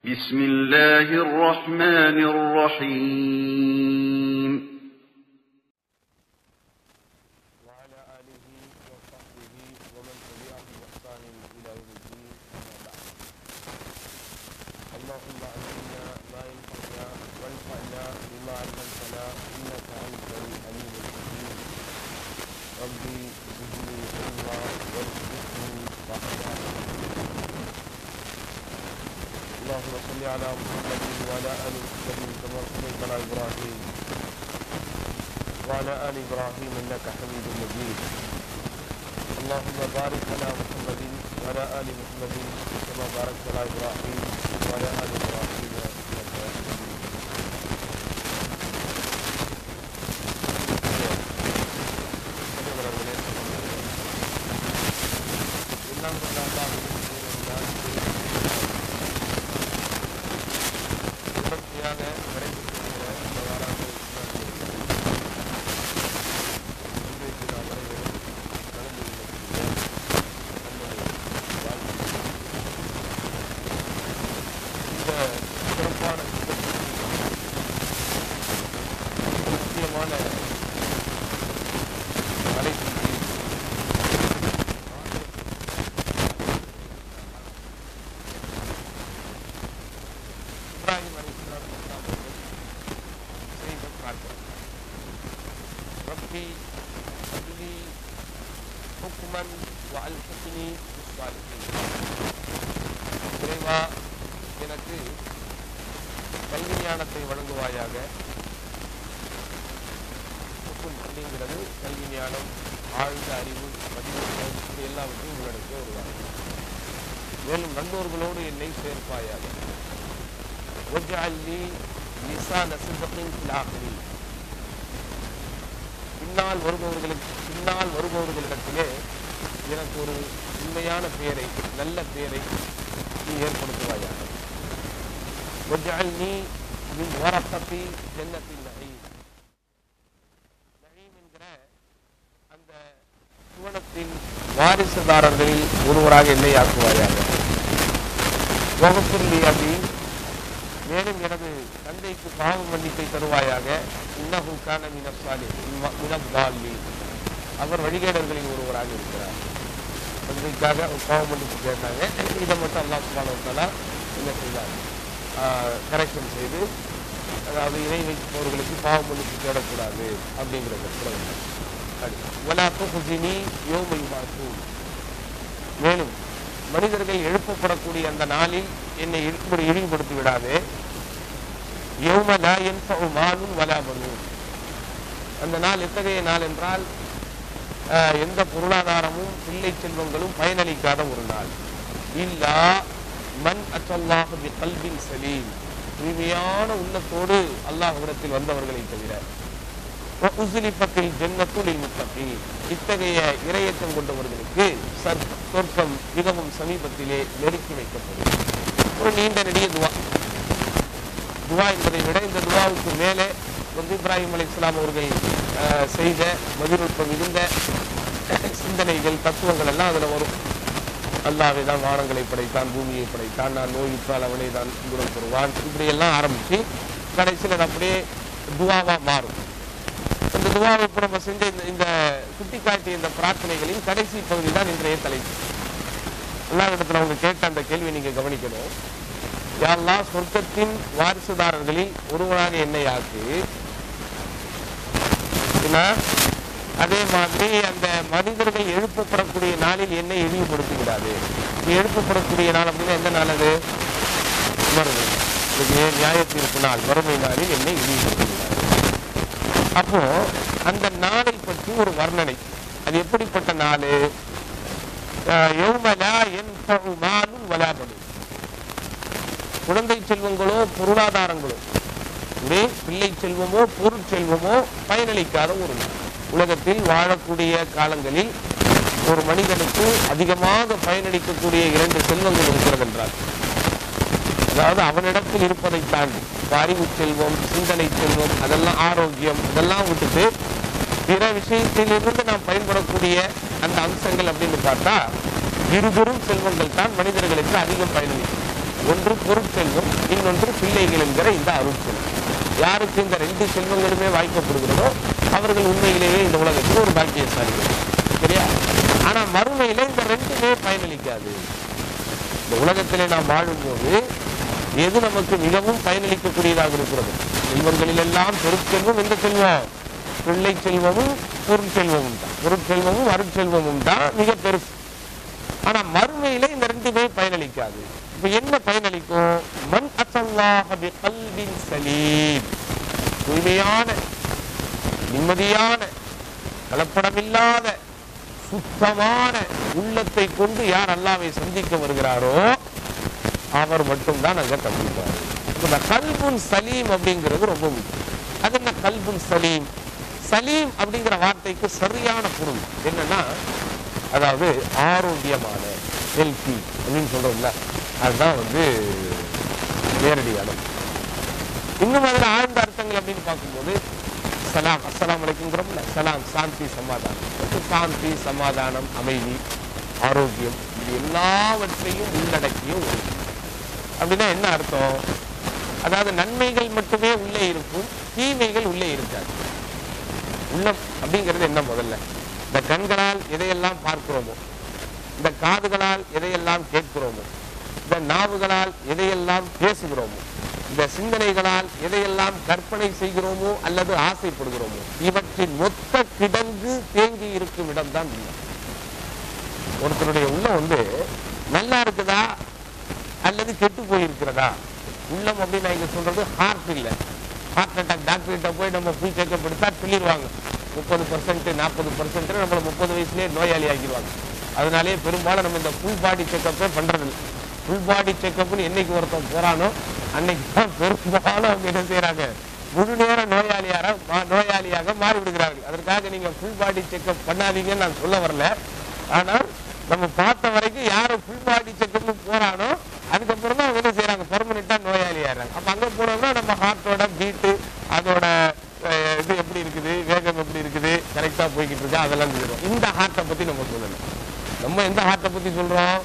بسم الله الرحمن الرحيم وعلى آله وصحبه ومن تبعهم بإحسان إلى يوم الدين أما بعد اللهم علمنا ما ينفعنا وانفعنا بما علمتنا إنك أنت العليم الحكيم ربي زدني علما وارزقني رحمة اللهم صل على محمد وعلى آل محمد كما صليت على إبراهيم وعلى آل إبراهيم إنك حميد مجيد اللهم بارك على محمد وعلى آل محمد كما باركت على إبراهيم وعلى آل إبراهيم إنك حميد مجيد சகோதரர்களே, சகோதரிகளே, எல்லாம் வல்ல அல்லாஹ்வின் திருநாமத்தால் தொடர்ச்சியாக நடைபெற்றிருக்கிற இந்த வாராந்த இஸ்லாமிய இன்றைக்கு நாம் அனைவரும் கலந்து கொள்ளக்கூடிய நம்முடைய வாழ்க்கை. இந்த சிறப்பான திட்டத்திற்கு முக்கியமான அழைப்பு இப்ராஹிம் அலைஹிஸ்ஸலாம் அவர்கள் செய்த பிரார்த்தனை ரப்பி அப்லி ஹுக்மன் வஅல்ஹிக்னி பிஸ்ஸாலிஹீன் இறைவா எனக்கு கல்வி ஞானத்தை வழங்குவாயாக ஹுக்கும் அப்படிங்கிறது கல்வி ஞானம் ஆழ்ந்த அறிவு மதிநுட்பம் இது எல்லாவற்றையும் உள்ளடக்கிய ஒரு வார்த்தை மேலும் நல்லோர்களோடு என்னை சேர்ப்பாயாக واجعل لي لسان صدق في الآخرين பின்னால் வருபவர்களுக்கு பின்னால் வருபவர்களிடத்திலே எனக்கு ஒரு உண்மையான பெயரை நல்ல பெயரை நீ ஏற்படுத்துவாயாக وَاجْعَلْنِي مِنْ وَرَثَةِ جَنَّةِ النَّعِيمِ நயீம் என்கிற அந்த சுவனத்தின் வாரிசுதாரர்களில் ஒருவராக என்னை ஆக்குவாயாக வகுப்பில் அபி மேலும் எனது தந்தைக்கு பாவ மன்னிப்பை தருவாயாக இன்னஹு கான மினசாலி மினப்பாலி அவர் வழிகேடர்களில் ஒருவராக இருக்கிறார் தந்தைக்காக ஒரு பாவ மன்னிப்பு கேட்டாங்க இதை மட்டும் அல்லாஹ் சுபான வந்தாலா என்ன செய்தார் கரெக்ஷன் செய்து அதாவது இணை வைப்பவர்களுக்கு பாவ மன்னிப்பு தேடக்கூடாது அப்படிங்கிறத ஒலாக்கு ஹுசினி யோமை மாசூ மேலும் மனிதர்கள் எழுப்பப்படக்கூடிய அந்த நாளில் என்னை இப்படி இழிவுபடுத்தி விடாதே யௌம லா யன்ஃபஉ மாலும் வலா பனூன் அந்த நாள் எத்தகைய நாள் என்றால் ஆஹ், எந்த பொருளாதாரமும் பிள்ளை செல்வங்களும் பயனளிக்காத ஒரு நாள் இல்லா மன் அச்சல்லாஹ் பி கல்பின் சலீம் தூய்மையான உள்ளத்தோடு அல்லாஹ்விடத்தில் வந்தவர்களை தவிர உசுலிப்பத்தில் ஜென்னத்துல் முத்தகீன் இத்தகைய இரையச்சம் கொண்டவர்களுக்கு சர் சொர்க்கம் மிகவும் சமீபத்திலே நெருக்கி வைக்கப்படும் ஒரு நீண்ட நெடிய துவா துவா என்பதை விட இந்த துவாவுக்கு மேலே வந்து இப்ராஹிம் அலி இஸ்லாம் அவர்கள் அஹ், செய்த மதிநுட்பம் இருந்த சிந்தனைகள் தத்துவங்கள் எல்லாம் அதில் வரும் அல்லாஹ்வே தான் வானங்களை படைத்தான் பூமியை படைத்தான் நான் நோயுற்றால் அவனை தான் குணம் பெறுவான் இப்படியெல்லாம் ஆரம்பித்து கடைசியில் அது அப்படியே துவாவா மாறும் இந்த துவாவை இப்போ நம்ம செஞ்ச இந்த இந்த சுட்டி காட்டிய இந்த பிரார்த்தனைகளின் கடைசி பகுதி தான் இன்றைய தலைப்பு எல்லாரிடத்துல அவங்க கேட்ட அந்த கேள்வியை நீங்க கவனிக்கணும் யாரெல்லாம் சொர்க்கத்தின் வாரிசுதாரர்களில் ஒருவராக என்னை ஆக்கு ஏன்னா, அதே மாதிரி அந்த மனிதர்கள் எழுப்பப்படக்கூடிய நாளில் என்னை இழிவுபடுத்தி விடாது நீ எழுப்பப்படக்கூடிய நாள் அப்படின்னா எந்த நாள் அது மறுமை இது நியாயத்தீர்ப்பு நாள் மறுமை நாளில் என்னை இழிவுபடுத்தி விடாது அப்போ அந்த நாளை பற்றி ஒரு வர்ணனை அது எப்படிப்பட்ட நாள் யௌமலா யன்ஃபஉ மாலும் வலா பனூன் குழந்தை செல்வங்களோ பொருளாதாரங்களோ ஒரே பிள்ளை செல்வமோ பொருட்செல்வமோ பயனளிக்காத ஒரு நாள் உலகத்தில் வாழக்கூடிய காலங்களில் ஒரு மனிதனுக்கு அதிகமாக பயனளிக்கக்கூடிய இரண்டு செல்வங்கள் இருக்கிறது என்றால் அதாவது அவனிடத்தில் இருப்பதை தாண்டி இப்ப அறிவு செல்வம் சிந்தனை செல்வம் அதெல்லாம் ஆரோக்கியம் இதெல்லாம் விட்டுட்டு பிற விஷயத்திலிருந்து நாம் பயன்படக்கூடிய அந்த அம்சங்கள் அப்படின்னு பார்த்தா இருபெரும் செல்வங்கள் தான் மனிதர்களுக்கு அதிகம் பயனளிக்கும் ஒன்று பொருட்செல்வம் இன்னொன்று பிள்ளைகள் என்கிற இந்த அருட்செல்வம் யாருக்கு இந்த ரெண்டு செல்வங்களுமே வாய்க்கப்படுகிறதோ அவர்கள் உண்மையிலேயே இந்த உலகத்தில் ஒரு பாக்கியசாலிகள் சரியா ஆனா மறுமையில இந்த ரெண்டுமே பயனளிக்காது இந்த உலகத்திலே நாம் வாழும்போது எது நமக்கு மிகவும் பயனளிக்கக்கூடியதாக இருக்கிறது செல்வங்களில் எல்லாம் பெருச்செல்வம் எந்த செல்வம் பிள்ளை செல்வமும் பொருட்செல்வமும் தான் பொருட்செல்வமும் அருட்செல்வமும் தான் மிக பெருசு ஆனா மறுமையில இந்த ரெண்டுமே பயனளிக்காது இப்ப என்ன பயனளிக்கும் மன் அசல்லாஹ பிகல்பின் சலீம் தூய்மையான நிம்மதியான கலப்படமில்லாத சுத்தமான உள்ளத்தை கொண்டு யார் அல்லாவை சந்திக்க வருகிறாரோ அவர் மட்டும்தான் அங்க தப்பிப்பார் இந்த கல்புன் சலீம் அப்படிங்கிறது ரொம்ப முக்கியம் அது என்ன கல்புன் சலீம் சலீம் அப்படிங்கிற வார்த்தைக்கு சரியான பொருள் என்னன்னா அதாவது ஆரோக்கியமான ஹெல்த்தி அப்படின்னு சொல்றோம்ல அதுதான் வந்து நேரடியான இன்னும் அதுல ஆழ்ந்த அர்த்தங்கள் அப்படின்னு பார்க்கும்போது சலாம் அஸ்ஸலாமு அலைக்குங்கிறோம்ல சலாம் சாந்தி சமாதானம் அப்ப சாந்தி சமாதானம் அமைதி ஆரோக்கியம் இது எல்லாவற்றையும் உள்ளடக்கிய ஒரு அப்படின்னா என்ன அர்த்தம் அதாவது நன்மைகள் மட்டுமே உள்ளே இருக்கும் தீமைகள் உள்ளே இருக்காது உள்ளம் அப்படிங்கிறது என்ன முதல்ல இந்த கண்களால் எதையெல்லாம் பார்க்கிறோமோ இந்த காதுகளால் எதையெல்லாம் கேட்கிறோமோ இந்த நாவுகளால் எதையெல்லாம் பேசுகிறோமோ இந்த சிந்தனைகளால் எதையெல்லாம் கற்பனை செய்கிறோமோ அல்லது ஆசைப்படுகிறோமோ இவற்றின் மொத்த கிடங்கு தேங்கி இருக்கும் இடம்தான் உள்ளம் ஒருத்தருடைய உள்ளம் வந்து நல்லா இருக்குதா அல்லது கெட்டு போயிருக்கிறதா உள்ளம் அப்படின்னு நான் இங்க சொல்றது ஹார்ட் இல்லை ஹார்ட் அட்டாக் டாக்டர் கிட்ட போய் நம்ம ஃபுல் செக்அப் எடுத்தா சொல்லிடுவாங்க முப்பது பர்சன்ட் நாற்பது பர்சன்ட் நம்மளை முப்பது வயசுலயே நோயாளி ஆக்கிடுவாங்க அதனாலேயே பெரும்பாலும் நம்ம இந்த ஃபுல் பாடி செக்கப்பே பண்றதில்லை ஃபுல் பாடி செக்கப்னு என்னைக்கு ஒருத்தன் போறானோ அன்னைக்கு தான் பெரும்பாலும் அவங்க என்ன செய்யறாங்க முழு நேர நோயாளியாக மா- நோயாளியாக மாறி விடுகிறார்கள் அதற்காக நீங்க ஃபுல் பாடி செக்கப் பண்ணாதீங்கன்னு நான் சொல்ல வரல ஆனால் நம்ம பார்த்த வரைக்கும் யாரு ஃபுல் பாடி செக்கப்னு போறானோ அதுக்கப்புறம் தான் அவங்க என்ன செய்யறாங்க பெர்மனெண்டா நோயாளி ஆயிடுறாங்க அப்ப அங்க போனோம்னா நம்ம ஹார்ட்டோட பீட்டு அதோட அஹ், இது எப்படி இருக்குது வேகம் எப்படி இருக்குது கரெக்டா போய்கிட்டு இருக்கா அதெல்லாம் தெரியும் இந்த ஹார்ட்டை பத்தி நம்ம சொல்லணும் நம்ம எந்த ஹார்ட்டை பத்தி சொல்றோம்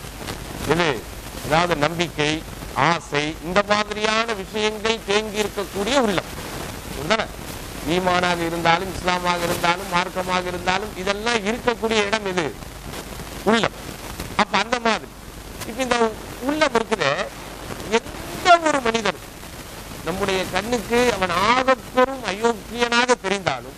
இது அதாவது நம்பிக்கை ஆசை இந்த மாதிரியான விஷயங்கள் தேங்கி இருக்கக்கூடிய உள்ளம் சரிதானே? ஈமானாக இருந்தாலும் இஸ்லாமாக இருந்தாலும் மார்க்கமாக இருந்தாலும் இதெல்லாம் இருக்கக்கூடிய இடம் இது உள்ளம் அப்ப அந்த மாதிரி இப்ப இந்த உள்ளம் இருக்குது எந்த ஒரு மனிதன் நம்முடைய கண்ணுக்கு அவன் ஆகப்பெரும் அயோக்கியனாக தெரிந்தாலும்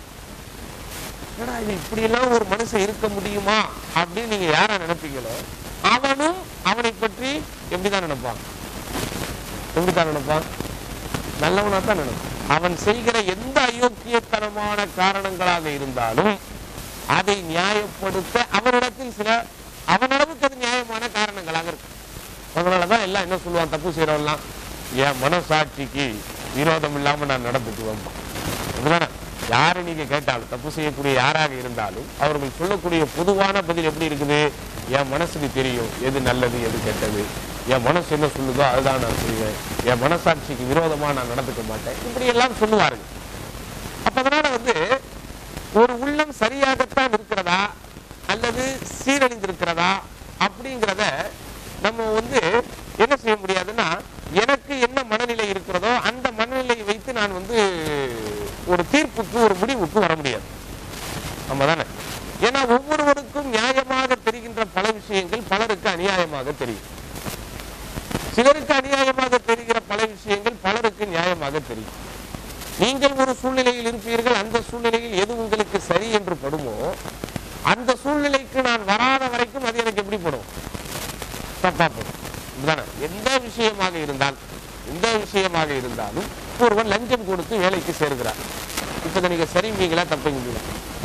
என்னடா இது இப்படியெல்லாம் ஒரு மனுஷன் இருக்க முடியுமா அப்படின்னு நீங்க யார நினைப்பீங்களோ அவனும் அவனை பற்றி எப்படிதான் நினைப்பான் எப்படித்தான் நினைப்பான் நல்லவனா தான் நினைப்பான் அவன் செய்கிற எந்த அயோக்கியத்தனமான காரணங்களாக இருந்தாலும் அதை நியாயப்படுத்த அவனிடத்தில் சில அவனளவுக்கு அது நியாயமான காரணங்களாக இருக்கு அதனாலதான் எல்லாம் என்ன சொல்லுவான் தப்பு செய்யறவெல்லாம் என் மனசாட்சிக்கு விரோதம் இல்லாம நான் நடந்துக்குவேன் அதுதானே யாரை நீங்க கேட்டாலும் தப்பு செய்யக்கூடிய யாராக இருந்தாலும் அவர்கள் சொல்லக்கூடிய பொதுவான பதில் எப்படி இருக்குது என் மனசுக்கு தெரியும் எது நல்லது எது கெட்டது என் மனசு என்ன சொல்லுதோ அதுதான் நான் செய்வேன் என் மனசாட்சிக்கு விரோதமா நான் நடந்துக்க மாட்டேன் இப்படி எல்லாம் சொல்லுவார்கள் அப்ப அதனால வந்து ஒரு உள்ளம் சரியாகத்தான் இருக்கிறதா அல்லது சீரழிந்திருக்கிறதா அப்படிங்கிறத நம்ம வந்து என்ன செய்ய முடியாதுன்னா எனக்கு என்ன மனநிலை இருக்கிறதோ அந்த மனநிலையை வைத்து நான் வந்து ஒரு தீர்ப்புக்கு ஒரு முடிவுக்கு வர முடியாது நம்ம தானே ஏன்னா ஒவ்வொருவருக்கும் நியாயமாக தெரிகின்ற பல விஷயங்கள் பலருக்கு அநியாயமாக தெரியும் சிலருக்கு அநியாயமாக தெரிகிற பல விஷயங்கள் பலருக்கு நியாயமாக தெரியும் நீங்கள் ஒரு சூழ்நிலையில் இருப்பீர்கள் அந்த சூழ்நிலையில் எது உங்களுக்கு சரி என்று படுமோ அந்த சூழ்நிலைக்கு நான் வராத வரைக்கும் அது எனக்கு எப்படி படும் தப்பா போடும் இதுதானே எந்த விஷயமாக இருந்தால் எந்த விஷயமாக இருந்தாலும் ஒருவன் லஞ்சம் கொடுத்து வேலைக்கு சேர்கிறார் இப்ப இதை நீங்க சரிங்களா தப்புங்களா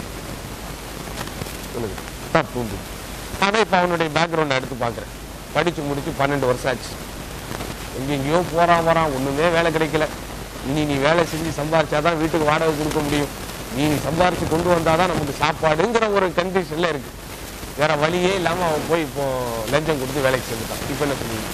சொல்லுங்க தப்பு ஆனா இப்ப அவனுடைய பேக்ரவுண்ட் எடுத்து பார்க்கிறேன் படிச்சு முடிச்சு பன்னெண்டு வருஷம் ஆச்சு எங்கெங்கேயோ போறான் வரான் ஒண்ணுமே வேலை கிடைக்கல இனி நீ வேலை செஞ்சு சம்பாரிச்சாதான் வீட்டுக்கு வாடகை கொடுக்க முடியும் நீ சம்பாரிச்சு கொண்டு வந்தாதான் நமக்கு சாப்பாடுங்கிற ஒரு கண்டிஷன்ல இருக்கு வேற வழியே இல்லாம அவன் போய் இப்போ லஞ்சம் கொடுத்து வேலைக்கு சேர்ந்துட்டான் இப்ப என்ன பண்ணுவீங்க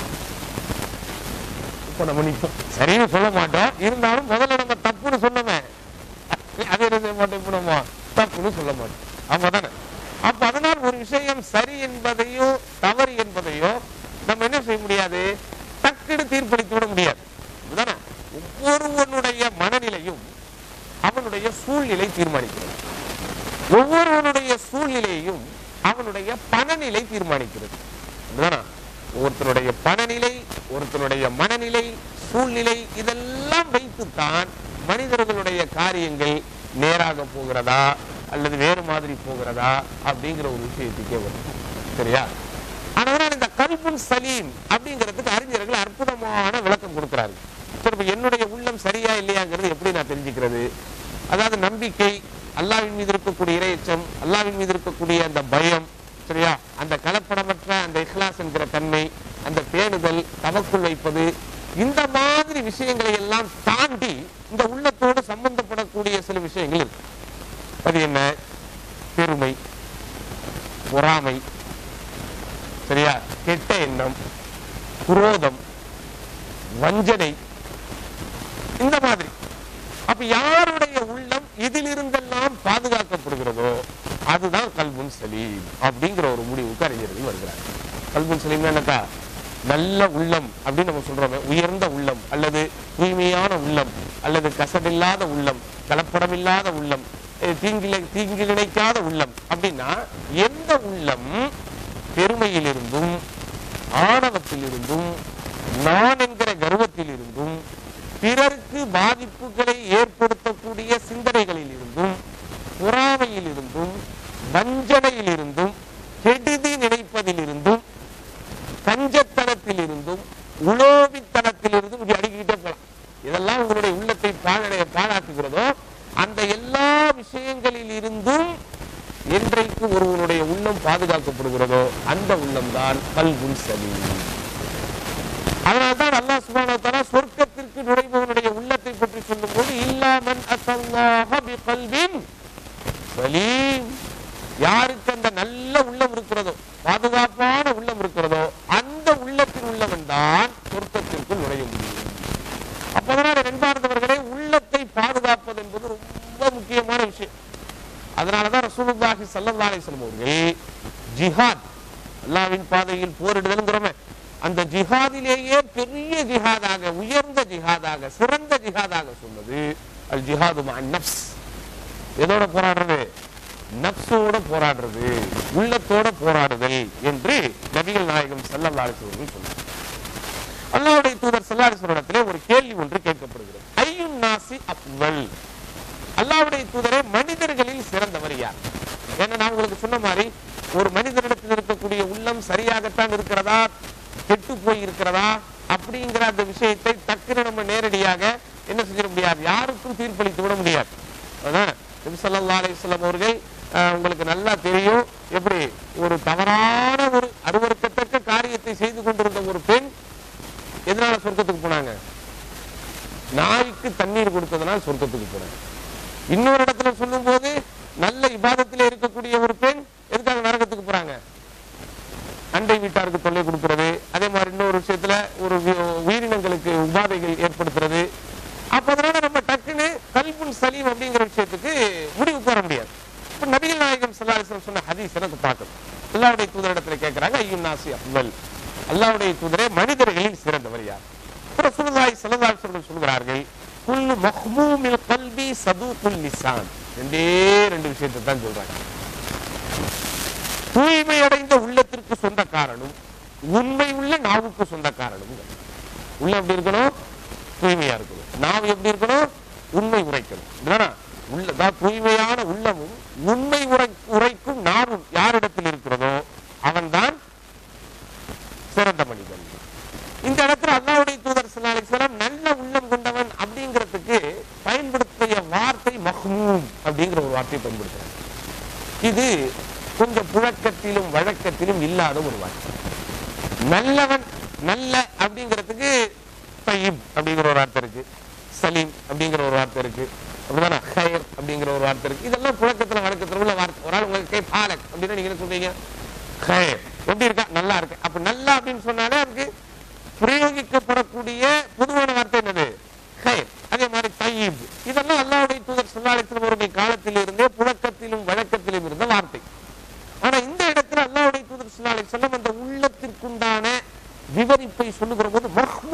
இப்ப நம்ம நிற்போம் சரின்னு சொல்ல மாட்டோம் இருந்தாலும் முதல்ல நம்ம தப்புன்னு சொன்னோமே அது என்ன செய்ய மாட்டோம் இப்ப நம்ம தப்புன்னு சொல்ல மாட்டோம் ஆமா தானே அப்ப அதனால் ஒரு விஷயம் சரி என்பதையோ தவறு என்பதையோ நம்ம என்ன செய்ய முடியாது டக்குன்னு தீர்ப்பளித்து விட முடியாது இதுதானே ஒவ்வொருவனுடைய மனநிலையும் அவனுடைய சூழ்நிலை தீர்மானிக்கிறது ஒவ்வொருவனுடைய சூழ்நிலையையும் அவனுடைய பணநிலை தீர்மானிக்கிறது இதுதானா ஒருத்தனுடைய பணநிலை ஒருத்தனுடைய மனநிலை சூழ்நிலை இதெல்லாம் வைத்துத்தான் மனிதர்களுடைய காரியங்கள் நேராக போகிறதா அல்லது வேறு மாதிரி போகிறதா அப்படிங்கிற ஒரு விஷயத்துக்கே வரும் சரியா ஆனால் இந்த கல்புல் சலீம் அப்படிங்கிறதுக்கு அறிஞர்கள் அற்புதமான விளக்கம் கொடுக்கிறார்கள் சரி இப்ப என்னுடைய உள்ளம் சரியா இல்லையாங்கிறது எப்படி நான் தெரிஞ்சுக்கிறது அதாவது நம்பிக்கை அல்லாவின் மீது இருக்கக்கூடிய இரையச்சம் அல்லாவின் மீது இருக்கக்கூடிய அந்த பயம் சரியா அந்த கலப்படமற்ற அந்த இஹ்லாஸ் என்கிற தன்மை அந்த பேணுதல் தவக்குள் வைப்பது இந்த மாதிரி விஷயங்களை எல்லாம் தாண்டி இந்த உள்ளத்தோடு சம்பந்தப்படக்கூடிய சில விஷயங்கள் இருக்கு அது என்ன பெருமை பொறாமை சரியா கெட்ட எண்ணம் குரோதம் வஞ்சனை இந்த மாதிரி அப்ப யாருடைய உள்ளம் இதிலிருந்தெல்லாம் பாதுகாக்கப்படுகிறதோ அதுதான் கல்புன் சலீம் அப்படிங்கிற ஒரு முடிவுக்கு அறிஞர்கள் வருகிறார் கல்புன் சலீம் என்னக்கா நல்ல உள்ளம் அப்படின்னு நம்ம சொல்றோமே உயர்ந்த உள்ளம் அல்லது தூய்மையான உள்ளம் அல்லது கசடில்லாத உள்ளம் கலப்படமில்லாத உள்ளம் அஹ் தீங்கில தீங்கு நினைக்காத உள்ளம் அப்படின்னா எந்த உள்ளம் பெருமையிலிருந்தும் ஆணவத்திலிருந்தும் நான் என்கிற கர்வத்திலிருந்தும் பிறருக்கு பாதிப்புகளை ஏற்படுத்தக்கூடிய சிந்தனைகளில் இருந்தும் பொறாமையில் இருந்தும் வஞ்சனையில் இருந்தும் கெடுதி நினைப்பதில் இருந்தும் கஞ்சத்தனத்தில் இருந்தும் உலோபித்தனத்தில் இருந்தும் இப்படி அடுக்கிட்டே போலாம் இதெல்லாம் உங்களுடைய உள்ளத்தை பாழடைய பாழாக்குகிறதோ அந்த எல்லா விஷயங்களில் இருந்தும் என்றைக்கு ஒருவனுடைய உள்ளம் பாதுகாக்கப்படுகிறதோ அந்த உள்ளம்தான் கல்புல் சலீம் அதனால்தான் அல்லாஹ் சுப்ஹானஹு வ தஆலா சொர்க்கத்திற்கு நுழைபவனுடைய உள்ளத்தை பற்றி சொல்லும்போது இல்லாமன் அஸல்லாஹ பிகல்பின் சலீம் யாருக்கு அந்த நல்ல உள்ளம் இருக்கிறதோ பாதுகாப்பான உள்ளம் இருக்கிறதோ அந்த உள்ளத்தில் உள்ளவன் தான் சொர்க்கத்திற்குள் நுழைய முடியும் அப்பதான் ரெண்டார்ந்தவர்களே உள்ளத்தை பாதுகாப்பது என்பது ரொம்ப முக்கியமான விஷயம் அதனாலதான் ரசூலுல்லாஹி ஸல்லல்லாஹு அலைஹி வஸல்லம் அவர்கள் ஜிஹாத் அல்லாஹ்வின் பாதையில் போரிடுதல்ங்கிறோமே அந்த ஜிஹாதிலேயே பெரிய ஜிஹாதாக உயர்ந்த ஜிஹாதாக சிறந்த ஜிஹாதாக சொன்னது அல் ஜிஹாது மஅன் நஃப்ஸ் எதோட போராடுறது நப்சோட போராடுறது உள்ளத்தோட போராடுதல் என்று நபிகள் நாயகம் ஸல்லல்லாஹு அலைஹி வஸல்லம் சொன்னார் அல்லாஹ்வுடைய தூதர் ஸல்லல்லாஹு அலைஹி வஸல்லத்திலே ஒரு கேள்வி ஒன்று கேட்கப்படுகிறது ஐயுன் நாசி அஃவல் அல்லாஹ்வுடைய தூதரே மனிதர்களில் சிறந்தவர் யார் ஏன்னா நான் உங்களுக்கு சொன்ன மாதிரி ஒரு மனிதனிடத்தில் இருக்கக்கூடிய உள்ளம் சரியாகத்தான் இருக்கிறதா கெட்டு போய் இருக்கிறதா அப்படிங்கிற அந்த விஷயத்தை டக்குன்னு நம்ம நேரடியாக என்ன செஞ்சிட முடியாது யாருக்கும் தீர்ப்பளித்து விட முடியாது அதான் நபி ஸல்லல்லாஹு அலைஹி வஸல்லம் அவர்கள் அஹ், உங்களுக்கு நல்லா தெரியும் எப்படி ஒரு தவறான ஒரு அருவருக்கத்தக்க காரியத்தை செய்து கொண்டிருந்த ஒரு பெண் எதனால சொர்க்கத்துக்கு போனாங்க நாய்க்கு தண்ணீர் கொடுத்ததுனால சொர்க்கத்துக்கு போனாங்க இன்னொரு இடத்துல சொல்லும்போது நல்ல இபாதத்திலே இருக்கக்கூடிய ஒரு பெண் எதுக்காக நரகத்துக்கு போறாங்க அண்டை வீட்டாருக்கு தொல்லை கொடுக்கிறது அதே மாதிரி இன்னொரு விஷயத்துல ஒரு வி- உயிரினங்களுக்கு உபாதைகள் ஏற்படுத்துறது அப்ப அதனால நம்ம டக்குன்னு கல்புன் சலீம் அப்படிங்கிற விஷயத்துக்கு முடிவு போற முடியாது இப்ப நபிகள் நாயகம் ஸல்லல்லாஹு அலைஹி வஸல்லம் சொன்ன ஹதீஸ் எனக்கு பார்க்கணும் அல்லாஹ்வுடைய தூதரிடத்துல கேட்கறாங்க ஐயும் நாசி அஃவல் அல்லாஹ்வுடைய தூதரே மனிதர்களில் சிறந்தவர் யார் ரசூலுல்லாஹி ஸல்லல்லாஹு அலைஹி வஸல்லம் சொல்கிறார்கள் குல்லு மஹ்மூமில் கல்பி சதூகுல் லிசான் ரெண்டே ரெண்டு விஷயத்தை தான் சொல்றாங்க தூய்மை அடைந்த உள்ளத்திற்கு சொந்தக்காரனும் உண்மை உள்ள நாவுக்கு சொந்தக்காரனும் உள்ள எப்படி இருக்கணும் தூய்மையா இருக்கணும் நாவு எப்படி இருக்கணும் உண்மை உரைக்கணும் இல்லைனா உள்ள அதாவது தூய்மையான உள்ளமும் உண்மை உரை உரைக்கும் நாவும் யாரிடத்தில் இருக்கிறதோ அவன்தான் சிறந்த மனிதன் இந்த இடத்துல அல்லாஹ்வுடைய தூதர் ஸல்லல்லாஹு அலைஹி வஸல்லம் நல்ல உள்ளம் கொண்டவன் அப்படிங்கிறதுக்கு பயன்படுத்திய வார்த்தை மஹ்மூம் அப்படிங்கிற ஒரு வார்த்தையை பயன்படுத்துறாங்க இது கொஞ்சம் புழக்கத்திலும் வழக்கத்திலும் இல்லாத ஒரு வார்த்தை நல்லவன் நல்ல அப்படிங்கிறதுக்கு தய்யிப் அப்படிங்கிற ஒரு வார்த்தை இருக்கு சலீம் அப்படிங்கிற ஒரு வார்த்தை இருக்கு அப்படிதானே ஹயர் அப்படிங்கிற ஒரு வார்த்தை இருக்கு இதெல்லாம் புழக்கத்துல வழக்கத்துல உள்ள வார்த்தை ஒரு ஆள் உங்களுக்கு கை பாலக் அப்படின்னா நீங்க என்ன சொல்றீங்க ஹயர் எப்படி இருக்கா நல்லா இருக்கு அப்ப நல்லா அப்படின்னு சொன்னாலே அதுக்கு பிரயோகிக்கப்படக்கூடிய பொதுவான வார்த்தை என்னது ஹயர் அதே மாதிரி தய்யிப் இதெல்லாம் அல்லாஹ்வுடைய தூதர் சொல்லாலயத்திலும் அவருடைய காலத்தில் இருந்தே புழக்கத்திலும் வழக்கத்திலும் இருந்த வார்த்தை ஆனா இந்த இடத்துல அல்லாஹ்வுடைய தூதர் ஸல்லல்லாஹு அலைஹி வஸல்லம் அந்த உள்ளத்திற்குண்டான விவரிப்பை சொல்லுகிற போது மஹ்மூமுல்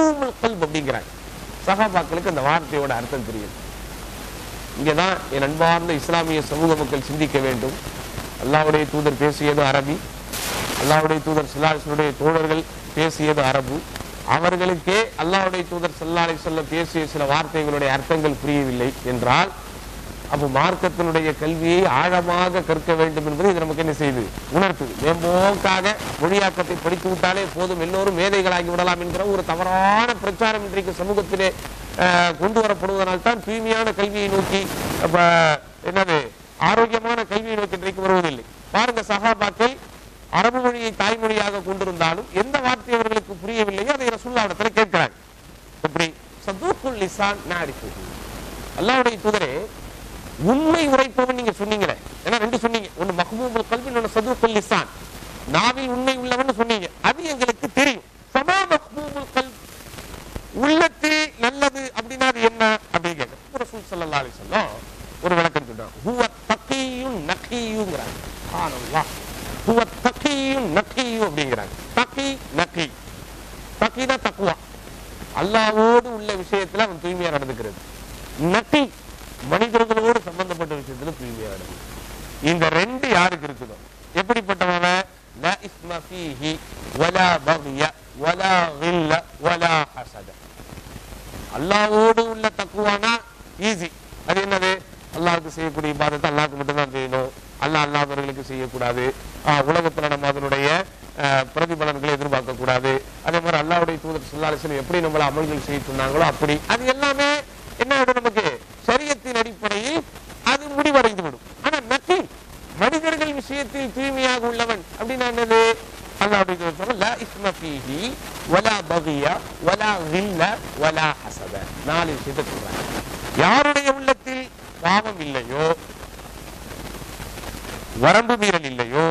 கல்ப் அப்படிங்கிறாங்க சஹாபாக்களுக்கு அந்த வார்த்தையோட அர்த்தம் தெரியும் இங்கதான் என் அன்பார்ந்த இஸ்லாமிய சமூக மக்கள் சிந்திக்க வேண்டும் அல்லாஹ்வுடைய தூதர் பேசியது அரபி அல்லாஹ்வுடைய தூதர் சிலாசுடைய தோழர்கள் பேசியது அரபு அவர்களுக்கே அல்லாஹ்வுடைய தூதர் சல்லாலை சொல்ல பேசிய சில வார்த்தைகளுடைய அர்த்தங்கள் புரியவில்லை என்றால் அப்போ மார்க்கத்தினுடைய கல்வியை ஆழமாக கற்க வேண்டும் என்பது இது நமக்கு என்ன செய்யுது உணர்த்துது மேம்போக்காக மொழியாக்கத்தை படித்து விட்டாலே போதும் எல்லோரும் மேதைகளாகி விடலாம் என்கிற ஒரு தவறான பிரச்சாரம் இன்றைக்கு சமூகத்திலே அஹ், கொண்டு வரப்படுவதனால் தான் தூய்மையான கல்வியை நோக்கி அப்ப, என்னது ஆரோக்கியமான கல்வியை நோக்கி இன்றைக்கு வருவதில்லை பாருங்க சகாபாக்கள் அரபு மொழியை தாய்மொழியாக கொண்டிருந்தாலும் எந்த வார்த்தை அவர்களுக்கு புரியவில்லையோ அதை ரசூல்லாவிடத்துல கேட்கிறாங்க எப்படி சதூக்குல் லிசான் நாரிஃபு அல்லாஹ்வுடைய தூதரே உண்மை உரைப்பவன் நீங்க சொன்னீங்களே ஏன்னா ரெண்டு சொன்னீங்க ஒன்னு மஹ்மூபுல் கல்வி இன்னொன்னு சதுக்குல் லிசான் நாவில் உண்மை உள்ளவன் சொன்னீங்க அது எங்களுக்கு தெரியும் சமா மஹ்மூபுல் கல்வி உள்ளத்தில் நல்லது அப்படின்னா அது என்ன அப்படின்னு கேட்க ரசூல் ஸல்லல்லாஹு அலைஹி வஸல்லம் ஒரு விளக்கம் சொல்றாங்க ஹுவ தகியுன் நகியுங்கிறாங்க சுப்ஹானல்லாஹ் ஹுவ தகியுன் நகியு அப்படிங்கிறாங்க தகி நகி தகினா தக்குவா அல்லாஹ்வோடு உள்ள விஷயத்துல அவன் தூய்மையா நடந்துக்கிறது நகி மனிதர்களோடு சம்பந்தப்பட்ட விஷயத்துல தூய்மையா நடந்து இந்த ரெண்டு யாருக்கு இருக்குதோ எப்படிப்பட்டவன் லா இஸ்ம ஃபீஹி வலா பக்ய வலா கில்ல வலா ஹசத அல்லாஹ்வோடு உள்ள தக்குவானா ஈஸி அது என்னது அல்லாஹ்வுக்கு செய்யக்கூடிய இபாதத்தை அல்லாஹ்வுக்கு மட்டும்தான் செய்யணும் அல்லாஹ் அல்லாதவர்களுக்கு செய்யக்கூடாது ஆஹ் உலகத்துல நம்ம அதனுடைய ஆஹ், பிரதிபலன்களை எதிர்பார்க்க கூடாது அதே மாதிரி அல்லாஹ்வுடைய தூதர் சொல்லாலிசன் எப்படி நம்மள அமல்கள் செய்ய சொன்னாங்களோ அப்படி அது எல்லாமே என்ன ஆயிடும் நமக்கு சரியத்தின் அடிப்படையில் அது முடிவடைந்து விடும் ஆனா நக்கி மனிதர்கள் விஷயத்தில் தூய்மையாக உள்ளவன் அப்படின்னா என்னது அல்லாஹ்வுடைய தூதர் சொல்ல லா இஸ்ம ஃபீஹி வலா பகிய வலா கில்ல வலா ஹசத நாலு விஷயத்தை சொல்றாங்க யாருடைய உள்ளத்தில் பாவம் இல்லையோ வரம்பு மீறல் இல்லையோ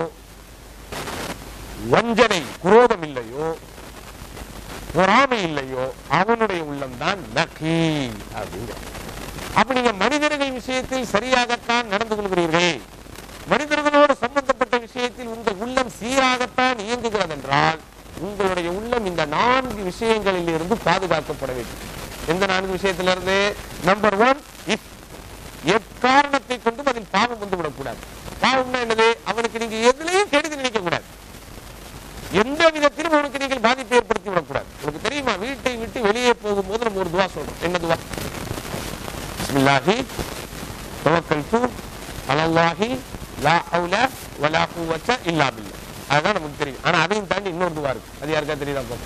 வஞ்சனை குரோதம் இல்லையோ பொறாமை இல்லையோ அவனுடைய உள்ளம்தான் நகி அப்படிங்கிற அப்ப நீங்க மனிதர்கள் விஷயத்தில் சரியாகத்தான் நடந்து கொள்கிறீர்கள் மனிதர்களோடு சம்பந்தப்பட்ட விஷயத்தில் உங்கள் உள்ளம் சீராகத்தான் இயங்குகிறது என்றால் உங்களுடைய உள்ளம் இந்த நான்கு விஷயங்களில் இருந்து பாதுகாக்கப்பட வேண்டும் எந்த நான்கு விஷயத்திலிருந்து நம்பர் ஒன் இஃப் எக்காரணத்தை கொண்டும் அதில் பாவம் வந்து விடக்கூடாது பாவம்னா என்னது அவனுக்கு நீங்க எதுலையும் கெடுதி நினைக்க கூடாது எந்த விதத்திலும் அவனுக்கு நீங்கள் பாதிப்பை ஏற்படுத்தி விடக்கூடாது உங்களுக்கு தெரியுமா வீட்டை விட்டு வெளியே போகும்போது நம்ம ஒரு துவா சொல்றோம் என்ன துவா பிஸ்மில்லாஹி தவக்கல்து அலல்லாஹி லா ஹவுல வலா குவத்த இல்லா பில்லா அதுதான் நமக்கு தெரியும் ஆனா அதையும் தாண்டி இன்னொரு துவா இருக்கு அது யாருக்கா தெரியுதா பாப்போம்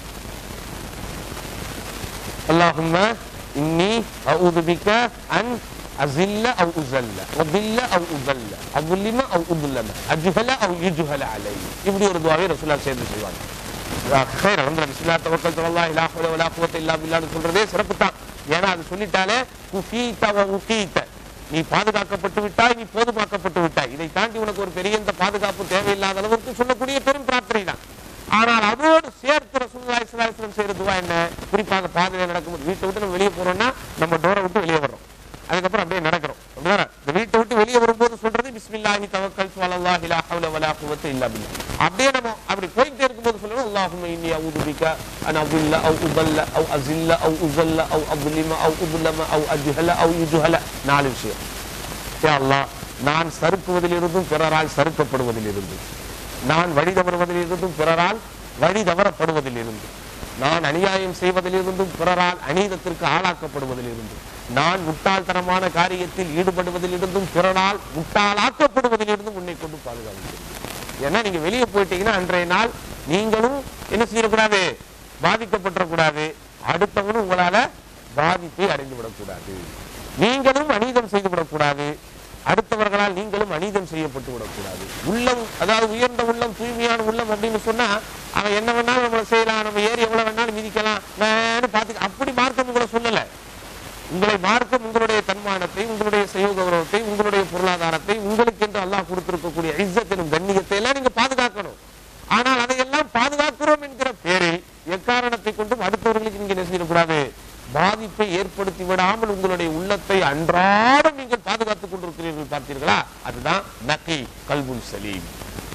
اللهم إني أعوذ بك أن أزل أو أزل وضل أو أضل أظلم أو أظلم أجهل أو يجهل علي இப்படி ஒரு துவாவை ரசூலுல்லாஹ் சேர்ந்து செய்வாங்க خير வந்து பிஸ்மில்லாஹ் தவக்கல்து அல்லாஹ் லா ஹவுல வலா குவத்த இல்லா பில்லாஹ்னு சொல்றதே சிறப்பு தான் ஏன்னா அது சொல்லிட்டாலே குஃபீத வ உகீத நீ பாதுகாக்கப்பட்டு விட்டாய் நீ போதுமாக்கப்பட்டு விட்டாய் இதை தாண்டி உனக்கு ஒரு பெரிய இந்த பாதுகாப்பு தேவையில்லாத அளவுக்கு சொல்லக்கூடிய பெரும் பிரார்த்தனை தான் ஆனால் அதோடு சேர்த்து ரசூலுல்லாஹி ஸல்லல்லாஹு அலைஹி வஸல்லம் செய்யற துவா என்ன குறிப்பாக பாதையில நடக்கும்போது வீட்டை விட்டு நம்ம வெளியே போறோம்னா நம்ம டோரை விட்டு வெளியே வர்றோம் அதுக்கப்புறம் அப்படியே நடக்கிறோம் அப்படிதானே? இந்த வீட்டை விட்டு வெளியே வரும்போது சொல்றது பிஸ்மில்லாஹி தவக்கல்து அலல்லாஹி லா ஹவுல வலா குவத்த இல்லா பில்லா அப்படியே நம்ம அப்படி போயிட்டே இருக்கும்போது சொல்லணும் அல்லாஹும்ம இன்னி அஊது பிக அன் அضل அவு உضل அவு அஸில்ல அவு உஸல்ல அவு அظلم அவு உظلم அவு அஜ்ஹல அவு யுஜ்ஹல நாலு விஷயம் யா அல்லாஹ் நான் சறுக்குவதிலிருந்தும் பிறரால் சறுக்கப்படுவதிலிருந்தும் நான் வழி தவறுவதிலிருந்தும் பிறரால் வழி தவறப்படுவதிலிருந்தும் நான் அநியாயம் செய்வதிலிருந்தும் பிறரால் அநீதத்திற்கு ஆளாக்கப்படுவதிலிருந்தும் நான் முட்டாள்தனமான காரியத்தில் ஈடுபடுவதிலிருந்தும் பிறரால் முட்டாளாக்கப்படுவதிலிருந்தும் உன்னை கொண்டு பாதுகாக்கிறேன் ஏன்னா நீங்க வெளியே போயிட்டீங்கன்னா அன்றைய நாள் நீங்களும் என்ன செய்யக்கூடாது பாதிக்கப்பட்டுறக்கூடாது அடுத்தவனும் உங்களால பாதிப்பை அடைந்து விடக்கூடாது நீங்களும் அநீதம் செய்து விடக்கூடாது அடுத்தவர்களால் நீங்களும் அநீதம் செய்யப்பட்டு விடக்கூடாது உள்ளம் அதாவது உயர்ந்த உள்ளம் தூய்மையான உள்ளம் அப்படின்னு சொன்னா அவன் என்ன வேணாலும் நம்மளை செய்யலாம் நம்ம ஏறி எவ்வளவு வேணாலும் மிதிக்கலாம் நான் பார்த்து அப்படி மார்க்கம் உங்களை சொல்லல உங்களை மார்க்கம் உங்களுடைய தன்மானத்தை உங்களுடைய செய்ய கௌரவத்தை உங்களுடைய பொருளாதாரத்தை உங்களுக்கு என்று அல்லாஹ் கொடுத்திருக்கக்கூடிய இஸ்ஸத்தினும் கண்ணியத்தை எல்லாம் நீங்க பாதுகாக்கணும் ஆனால் அதையெல்லாம் பாதுகாக்கிறோம் என்கிற பேரில் எக்காரணத்தை கொண்டும் அடுத்தவர்களுக்கு நீங்க என்ன செய்யக்கூடாது பாதிப்பை ஏற்படுத்தி விடாமல் உங்களுடைய உள்ளத்தை அன்றாடம் நீங்கள் பாதுகாத்துக் கொண்டிருக்கிறீர்கள் பார்த்தீர்களா அதுதான் நக்கி கல்புல் சலீம்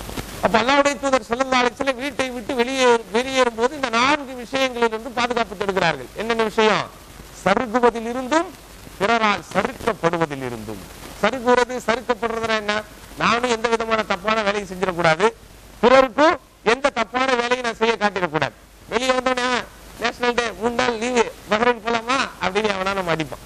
அப்ப அல்லாவுடைய தூதர் செல்லல்லா அலிஸ்ல வீட்டை விட்டு வெளியே வெளியேறும் போது இந்த நான்கு விஷயங்களிலிருந்து பாதுகாப்பு தேடுகிறார்கள் என்னென்ன விஷயம் சருகுவதில் இருந்தும் பிறரால் சறுக்கப்படுவதில் இருந்தும் சறுக்குவது சறுக்கப்படுறதுனா என்ன நானும் எந்த விதமான தப்பான வேலையும் செஞ்சிடக்கூடாது பிறருக்கும் எந்த தப்பான வேலையும் நான் செய்ய காட்டிடக்கூடாது வெளியே வந்தோடனே நேஷனல் டே மூணு நாள் லீவு பஹ்ரைன் போலாமா அப்படின்னு அவனா நம்ம அடிப்பான்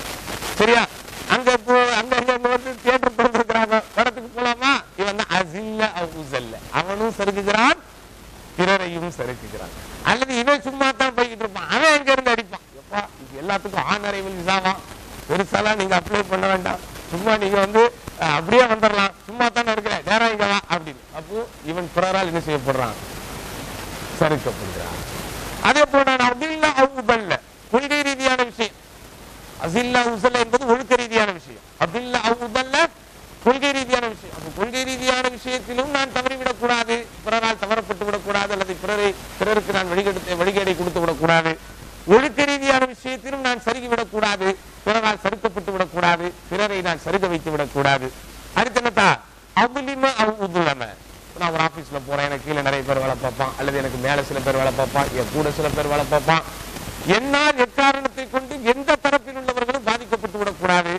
சரியா அங்க போ அங்க அங்க அங்க வந்து தியேட்டர் திறந்துருக்கிறாங்க படத்துக்கு போலாமா இவன் தான் அசில்ல அவுசல்ல அவனும் சறுக்குகிறான் பிறரையும் சறுக்குகிறான் அல்லது இவன் சும்மா தான் போய்கிட்டு இருப்பான் அவன் எங்க இருந்து அடிப்பான் எப்பா இது எல்லாத்துக்கும் ஆன் அரைவல் விசாவா பெருசாலாம் நீங்க அப்ளை பண்ண வேண்டாம் சும்மா நீங்க வந்து அஹ், அப்படியே வந்துடலாம் சும்மா தானே இருக்கிற நேரம் இங்க வா அப்படின்னு அப்போ இவன் பிறரால் என்ன செய்யப்படுறான் சறுக்கப்படுகிறான் அதே போல அபில்லா அவுபல்ல கொள்கை ரீதியான விஷயம் அசில்லா உசல்ல என்பது ஒழுக்க ரீதியான விஷயம் அபில்லா அவுபல்ல கொள்கை ரீதியான விஷயம் அப்ப கொள்கை ரீதியான விஷயத்திலும் நான் தவறிவிடக் கூடாது பிறரால் தவறப்பட்டு விடக்கூடாது அல்லது பிறரை பிறருக்கு நான் வழிகெடுத்து வழிகேடை கொடுத்து விடக்கூடாது ஒழுக்க ரீதியான விஷயத்திலும் நான் சருகி விடக்கூடாது பிறரால் சறுக்கப்பட்டு விடக்கூடாது பிறரை நான் சருக வைத்து விடக்கூடாது அடுத்து என்னத்தா அவுலிம அவுதுலம நான் ஒரு ஆபீஸ்ல போறேன் எனக்கு கீழே நிறைய பேர் வேலை பார்ப்பான் அல்லது எனக்கு மேல சில பேர் வேலை பார்ப்பான் என் கூட சில பேர் வேலை பார்ப்பான் என்னால் எக்காரணத்தை கொண்டு எந்த தரப்பில் உள்ளவர்களும் பாதிக்கப்பட்டு விடக்கூடாது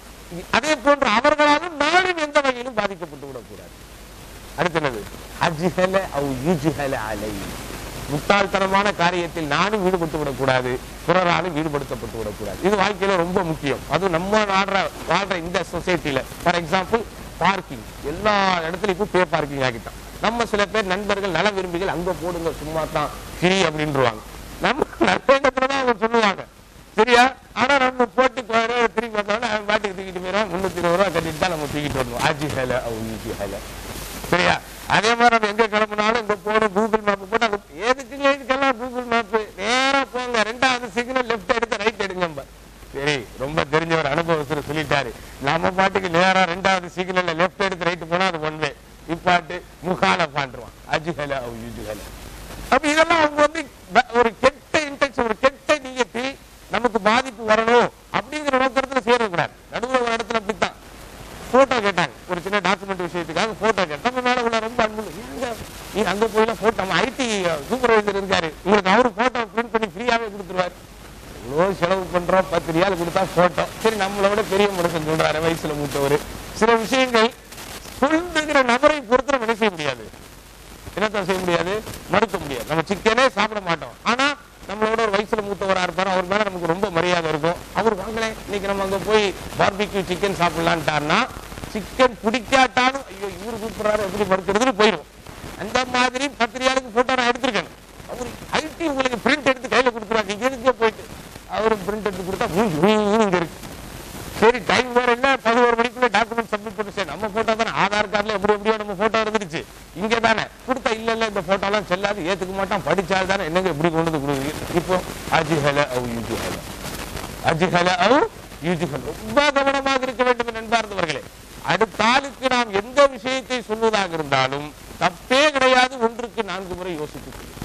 அதே போன்று அவர்களாலும் நானும் எந்த வகையிலும் பாதிக்கப்பட்டு விடக்கூடாது அடுத்து என்னது அஜிஹல அவு யுஜிஹல அலை முட்டாள்தனமான காரியத்தில் நானும் ஈடுபட்டு விடக்கூடாது பிறராலும் ஈடுபடுத்தப்பட்டு விடக்கூடாது இது வாழ்க்கையில ரொம்ப முக்கியம் அதுவும் நம்ம நாடுற வாழ்ற இந்த சொசைட்டில ஃபார் எக்ஸாம்பிள் பார்க்கிங் எல்லா இடத்துலயும் இப்போ பே பார்க்கிங் ஆகிட்டான் நம்ம சில பேர் நண்பர்கள் நல விரும்பிகள் அங்க போடுங்க சும்மா தான் ஃப்ரீ அப்படின்றவாங்க நம்ம நல்ல இடத்துல தான் அவங்க சொல்லுவாங்க சரியா ஆனா நம்ம போட்டு போற திரும்பி வந்தோம்னா அவன் பாட்டுக்கு தூக்கிட்டு போயிடும் முன்னூத்தி இருபது ரூபா கட்டிட்டு தான் நம்ம தூக்கிட்டு வரணும் ஆஜி ஹேல அவ ஈஜி ஹேல சரியா அதே மாதிரி நம்ம எங்க கிளம்புனாலும் இங்க போகணும் கூகுள் மேப் போட்டு அங்க எதுக்குங்க இதுக்கெல்லாம் கூகுள் மேப் நேரா போங்க ரெண்டாவது சிக்னல் லெஃப்ட் எடுத்து ரைட் எடுங்க நம்ம. சரி ரொம்ப தெரிஞ்சவர் அனுபவத்தில் சொல்லிட்டாரு நம்ம பாட்டுக்கு நேரா ரெண்டாவது சிக்னல்ல லெஃப்ட் எடுத்து ரைட் போனா அது ஒன் வே இப்பாட்டு முகால பாண்டுருவான் அஜுஹல அவ் யுஜுஹல அப்ப இதெல்லாம் அவங்க வந்து ப- ஒரு கெட்ட இன்டென்ஷன் ஒரு கெட்ட நீயத்தில் நமக்கு பாதிப்பு வரணும் அப்படிங்கிற நோக்கத்துல சேரக்கூடாது நடுவுல ஒரு இடத்துல அப்படித்தான் போட்டோ கேட்டாங்க ஒரு சின்ன டாக்குமெண்ட் விஷயத்துக்காக போட்டோ கேட்டாங்க நம்ம மேல உள்ள ரொம்ப அன்பு ஏங்க நீ அங்க போய் போட்டோ நம்ம ஐடி சூப்பர்வைசர் இருக்காரு உங்களுக்கு அவரு போட்டோ பிரிண்ட் பண்ணி ஃப்ரீயாவே கொடுத்துருவாரு இவ்வளோ செலவு பண்றோம் பத்து ரியால் கொடுத்தா போட்டோ சரி நம்மளை விட பெரிய மனுஷன் சொல்றாரு வயசுல மூத்தவர் சில விஷயங்கள் சொல்லுகிற நபரை பொறுத்து நம்ம என்ன செய்ய முடியாது என்னத்தான் செய்ய முடியாது மறுக்க முடியாது நம்ம சிக்கனே சாப்பிட மாட்டோம் ஆனா நம்மளோட ஒரு வயசுல மூத்தவரா இருப்பாரு அவர் மேல நமக்கு ரொம்ப மரியாதை இருக்கும் அவர் வாங்கல இன்னைக்கு நம்ம அங்க போய் பார்பிக்யூ சிக்கன் சாப்பிடலான்ட்டாருன்னா சிக்கன் பிடிக்காட்டாலும் ஐயோ இவரு கூப்பிடுறாரு எப்படி மறுக்கிறதுன்னு போயிடும் அந்த மாதிரி பத்திரிகையாளுக்கு போட்டோ நான் எடுத்திருக்கேன் அவர் ஐடி உங்களுக்கு பிரிண்ட் எடுத்து கையில கொடுத்துருவாங்க இங்க எதுக்கே போயிட்டு அவரும் பிரிண்ட் எடுத்து கொடுத்தா மூஞ்சி மூஞ்சி இங்க இருக்கு சரி டைம் வேற இல்ல பதினோரு மணிக்குள்ள டாக்குமெண்ட் சப்மிட் பண்ணி சரி நம்ம போட்டோ தானே ஆதார் கார்டுல எப்படி எப்படியோ நம்ம போட்டோ இருந்துருச்சு இங்க தானே கொடுத்தா இல்ல இல்ல இந்த போட்டோ எல்லாம் செல்லாது ஏத்துக்க மாட்டான் படிச்சால் தானே என்னங்க எப்படி கொண்டு வந்து கொடுக்குறீங்க இப்போ அஜி ஹல அவ் யூஜி ஹல அஜி ஹல அவ் யூஜி ஹல ரொம்ப கவனமாக இருக்க வேண்டும் நண்பார்ந்தவர்களே அடுத்த ஆளுக்கு நாம் எந்த விஷயத்தை சொல்வதாக இருந்தாலும் தப்பே கிடையாது ஒன்றுக்கு நான்கு முறை யோசித்துக் கொள்ளுங்கள்.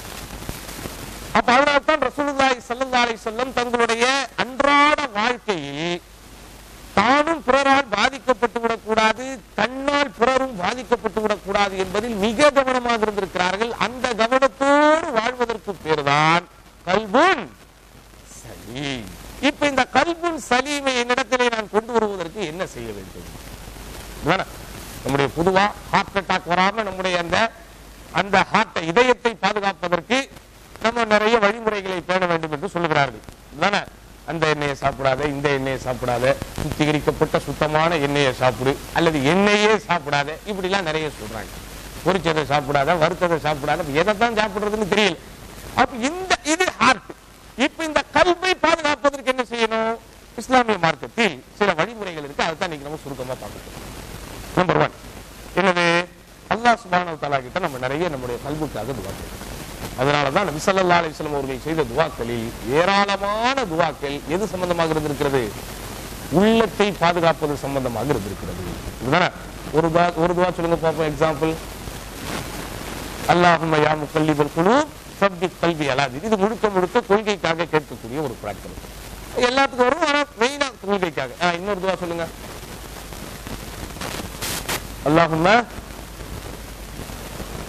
அப்ப அதனால்தான் ரசூலுல்லாஹி ஸல்லல்லாஹு அலைஹி வஸல்லம் தங்களுடைய அன்றாட வாழ்க்கையில் தானும் பிறரால் பாதிக்கப்பட்டு விடக்கூடாது தன்னால் பிறரும் பாதிக்கப்பட்டு விடக்கூடாது என்பதில் மிக கவனமாக இருந்திருக்கிறார்கள் அந்த கவனத்தோடு வாழ்வதற்கு பேர்தான் கல்புன் சலீம் இப்ப இந்த கல்புன் சலீமை என்னிடத்திலே நான் கொண்டு வருவதற்கு என்ன செய்ய வேண்டும் இதுதானே? நம்முடைய பொதுவா ஹார்ட் அட்டாக் வராம நம்முடைய அந்த அந்த ஹார்ட் இதயத்தை பாதுகாப்பதற்கு நம்ம நிறைய வழிமுறைகளை பேண வேண்டும் என்று சொல்லுகிறார்கள் இதுதானே அந்த எண்ணெயை சாப்பிடாத இந்த எண்ணெயை சாப்பிடாத சுத்திகரிக்கப்பட்ட சுத்தமான எண்ணெயை சாப்பிடு அல்லது எண்ணெயே சாப்பிடாத இப்படி எல்லாம் நிறைய சொல்றாங்க பொரிச்சதை சாப்பிடாத வறுத்ததை சாப்பிடாத எதை தான் சாப்பிடுறதுன்னு தெரியல அப்ப இந்த இது ஹார்ட் இப்ப இந்த கல்வை பாதுகாப்பதற்கு என்ன செய்யணும் இஸ்லாமிய மார்க்கத்தில் சில வழிமுறைகள் இருக்கு அதை தான் இன்னைக்கு நம்ம சுருக்கமா பார்க்கணும் நம்பர் ஒன் என்னது அல்லாஹ் சுப்ஹானஹு தஆலா கிட்ட நம்ம நிறைய நம்முடைய கல்புக்காக துவா கேட்கணும் அதனால தான் நபி ஸல்லல்லாஹு அலைஹி வஸல்லம் அவர்கள் செய்த துவாக்களில் ஏராளமான துவாக்கள் எது சம்பந்தமாக இருந்திருக்கிறது உள்ளத்தை பாதுகாப்பது சம்பந்தமாக இருந்திருக்கிறது இதுதானே ஒரு துவா ஒரு துவா சொல்லுங்க பார்ப்போம் எக்ஸாம்பிள் அல்லாஹும்ம யா முகல்லிபல் குலூப் சப்திக் கல்வி அலாதி இது முழுக்க முழுக்க கொள்கைக்காக கேட்கக்கூடிய ஒரு பிரார்த்தனை எல்லாத்துக்கும் வரும் ஆனா மெயினா கொள்கைக்காக ஆ, இன்னொரு துவா சொல்லுங்க அல்லாஹும்ம